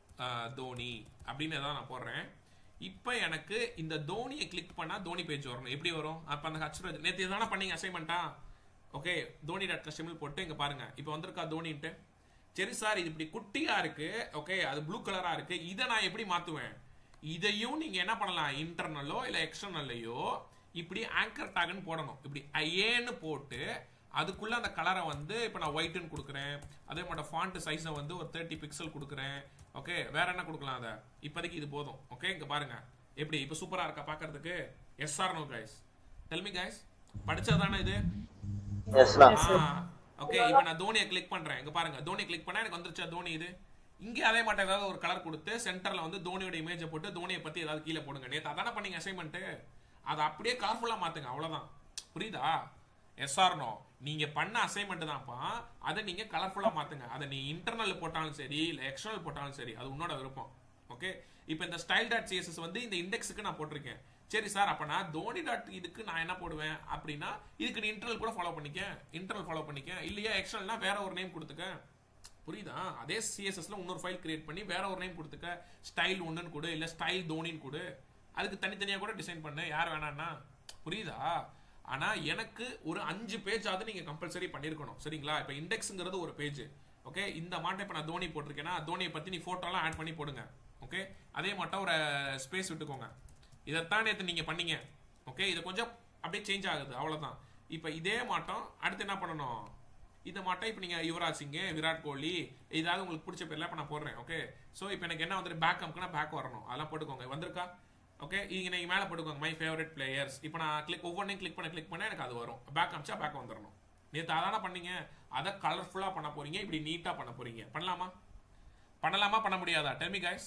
தோனி அப்படின்னு ஏதாவது நான் போடுறேன் இப்போ எனக்கு இந்த தோனியை கிளிக் பண்ணால் தோனி பேஜ் வரணும் எப்படி வரும் அப்போ அந்த ஹச் நேற்று எதான பண்ணீங்க அசைன்மெண்ட்டா ஓகே தோனி டாட் கஸ்டமில் போட்டு இங்கே பாருங்க இப்போ வந்திருக்கா தோனின்ட்டு சரி சார் இது இப்படி குட்டியா இருக்கு ஓகே அது ப்ளூ கலரா இருக்கு இதை நான் எப்படி மாத்துவேன் இதையும் நீங்க என்ன பண்ணலாம் இன்டர்னலோ இல்ல எக்ஸ்டர்னல்லையோ இப்படி ஆங்கர் டாக்னு போடணும் இப்படி ஐஏன்னு போட்டு அதுக்குள்ள அந்த கலரை வந்து இப்போ நான் ஒயிட்னு கொடுக்குறேன் அதே மாதிரி ஃபாண்ட் சைஸை வந்து ஒரு தேர்ட்டி பிக்சல் கொடுக்குறேன் ஓகே வேற என்ன கொடுக்கலாம் அதை இப்போதைக்கு இது போதும் ஓகே இங்க பாருங்க எப்படி இப்போ சூப்பரா இருக்கா பார்க்கிறதுக்கு yes or no guys tell me guys படிச்சதானே இது எஸ்ண்ணா ஓகே இப்போ நான் தோனியை கிளிக் பண்றேன் இங்க பாருங்க தோனி கிளிக் பண்ணா எனக்கு வந்துருச்சா தோனி இது இங்க அதே மாட்ட ஏதாவது ஒரு கலர் கொடுத்து சென்டர்ல வந்து தோனியோட இமேஜை போட்டு தோனியை பத்தி ஏதாவது கீழே போடுங்க நேத்து அதானே பண்ணீங்க அசைன்மெண்ட் அதை அப்படியே கலர்ஃபுல்லா மாத்துங்க அவ்வளவுதான் புரியுதா எஸ்ஆர்னோ நீங்க பண்ண அசைன்மெண்ட் தான்ப்பா அதை நீங்க கலர்ஃபுல்லா மாத்துங்க அதை நீ இன்டர்னல் போட்டாலும் சரி இல்ல எக்ஸ்டர்னல் போட்டாலும் சரி அது உன்னோட விருப்பம் ஓகே இப்போ இந்த ஸ்டைல் டாட் சிஎஸ்எஸ் வந்து இந்த இண்டெக்ஸுக்கு நான் போட்டிருக்கேன் சரி சார் அப்ப நான் தோனி டாட் இதுக்கு நான் என்ன போடுவேன் அப்படின்னா இதுக்கு நீ இன்டர்னல் கூட ஃபாலோ பண்ணிக்க இன்டர்னல் ஃபாலோ பண்ணிக்க இல்லையா எக்ஸ்டர்னல்னா வேற ஒரு நேம் கொடுத்துக்க புரியுதா அதே சிஎஸ்எஸ்ல இன்னொரு ஃபைல் கிரியேட் பண்ணி வேற ஒரு நேம் கொடுத்துக்க ஸ்டைல் ஒன்றுன்னு கொடு இல்ல ஸ்டைல் தோனின்னு கொடு அதுக்கு தனித்தனியா கூட டிசைன் பண்ணு யார் வேணான்னா புரியுதா ஆனா எனக்கு ஒரு அஞ்சு பேஜ் ஆகுது நீங்க கம்பல்சரி பண்ணிருக்கணும் சரிங்களா இப்ப இண்டெக்ஸ்ங்கிறது ஒரு பேஜ் ஓகே இந்த மாட்டை இப்ப நான் தோனி போட்டிருக்கேன்னா தோனியை பத்தி நீ போட்டோலாம் ஆட் பண்ணி போடுங்க ஓகே அதே மாட்டம் ஒரு ஸ்பேஸ் விட்டுக்கோங்க இதைத்தான் நேற்று நீங்க பண்ணீங்க ஓகே இது கொஞ்சம் அப்படியே சேஞ்ச் ஆகுது அவ்வளவுதான் இப்போ இதே மாட்டம் அடுத்து என்ன பண்ணணும் இந்த மாட்டம் இப்போ நீங்க யுவராஜ் சிங் விராட் கோலி ஏதாவது உங்களுக்கு பிடிச்ச பேர்ல இப்போ நான் போடுறேன் ஓகே ஸோ இப்போ எனக்கு என்ன வந்துட்டு பேக் அம்க்குனா பேக் வரணும் அதெல்லாம் போட்டுக்கோங்க வந்திருக்கா ஓகே இங்க நீங்க மேலே போட்டுக்கோங்க மை ஃபேவரட் பிளேயர்ஸ் இப்போ நான் கிளிக் ஒவ்வொன்றையும் கிளிக் பண்ண கிளிக் பண்ண எனக்கு அது வரும் பேக் அமிச்சா பேக் வந்துடணும் நேற்று அதானே பண்ணீங்க அதை கலர்ஃபுல்லாக பண்ண போறீங்க இப்படி நீட்டாக பண்ண போறீங்க பண்ணலாமா பண்ணலாமா பண்ண முடியாதா டெமி கைஸ்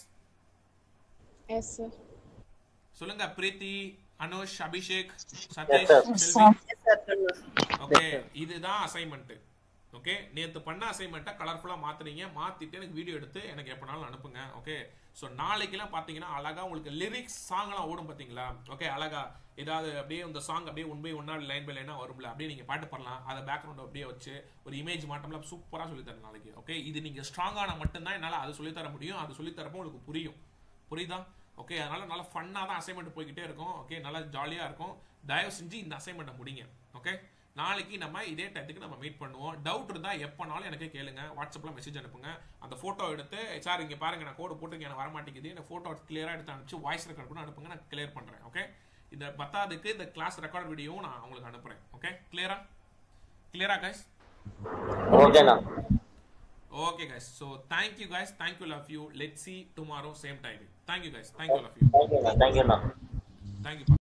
எஸ் சார் சொல்லுங்க Preethi Anush Abhishek Yes, Sathish sir. Selvi okay இதுதான் அசைன்மெண்ட் ஓகே நேத்து பண்ண அசைன்மெண்ட்டை கலர்ஃபுல்லா மாத்துறீங்க மாத்திட்டு எனக்கு வீடியோ எடுத்து எனக்கு எப்பனாலும் அனுப்புங்க ஓகே ஸோ நாளைக்கெல்லாம் பார்த்தீங்கன்னா அழகா உங்களுக்கு லிரிக்ஸ் சாங்லாம் ஓடும் பார்த்தீங்களா ஓகே அழகா ஏதாவது அப்படியே இந்த சாங் அப்படியே ஒன் பை ஒன்னா லைன் பை லைனா வரும்ல அப்படியே நீங்க பாட்டு பாடலாம் அதை பேக்ரவுண்ட் அப்படியே வச்சு ஒரு இமேஜ் மாட்டம்ல சூப்பரா சொல்லி தரேன் நாளைக்கு ஓகே இது நீங்க ஸ்ட்ராங்கான மட்டும்தான் என்னால அது சொல்லி தர முடியும் அது சொல்லி தரப்போ உங்களுக்கு புரியும் புரியுதா ஓகே அதனால நல்லா ஃபன்னாக தான் அசைன்மெண்ட் போய்கிட்டே இருக்கும் ஓகே நல்லா ஜாலியாக இருக்கும் தயவு செஞ்சு இந்த அசைன்மெண்ட்டை முடிங்க ஓகே நாளைக்கு நம்ம இதே டயத்துக்கு நம்ம மீட் பண்ணுவோம் டவுட் இருந்தால் எப்போனாலும் எனக்கு கேளுங்க வாட்ஸ்அப்பில் மெசேஜ் அனுப்புங்க அந்த ஃபோட்டோ எடுத்து சார் இங்கே பாருங்க நான் கோடு போட்டு எனக்கு வர மாட்டேங்குது இந்த ஃபோட்டோ கிளியராக எடுத்து அனுப்பிச்சு வாய்ஸ் ரெக்கார்ட் கூட அனுப்புங்க நான் கிளியர் பண்ணுறேன் ஓகே இந்த பத்தாவதுக்கு இந்த கிளாஸ் ரெக்கார்ட் வீடியோவும் நான் உங்களுக்கு அனுப்புகிறேன் ஓகே கிளியரா கிளியரா கைஸ் ஓகேண்ணா Okay, guys. So thank you, guys. Thank you, love you. Let's see tomorrow, same timing. Thank you, guys. Thank you, love you. தேங்க்யூண்ணா தேங்க்யூண்ணா Thank you.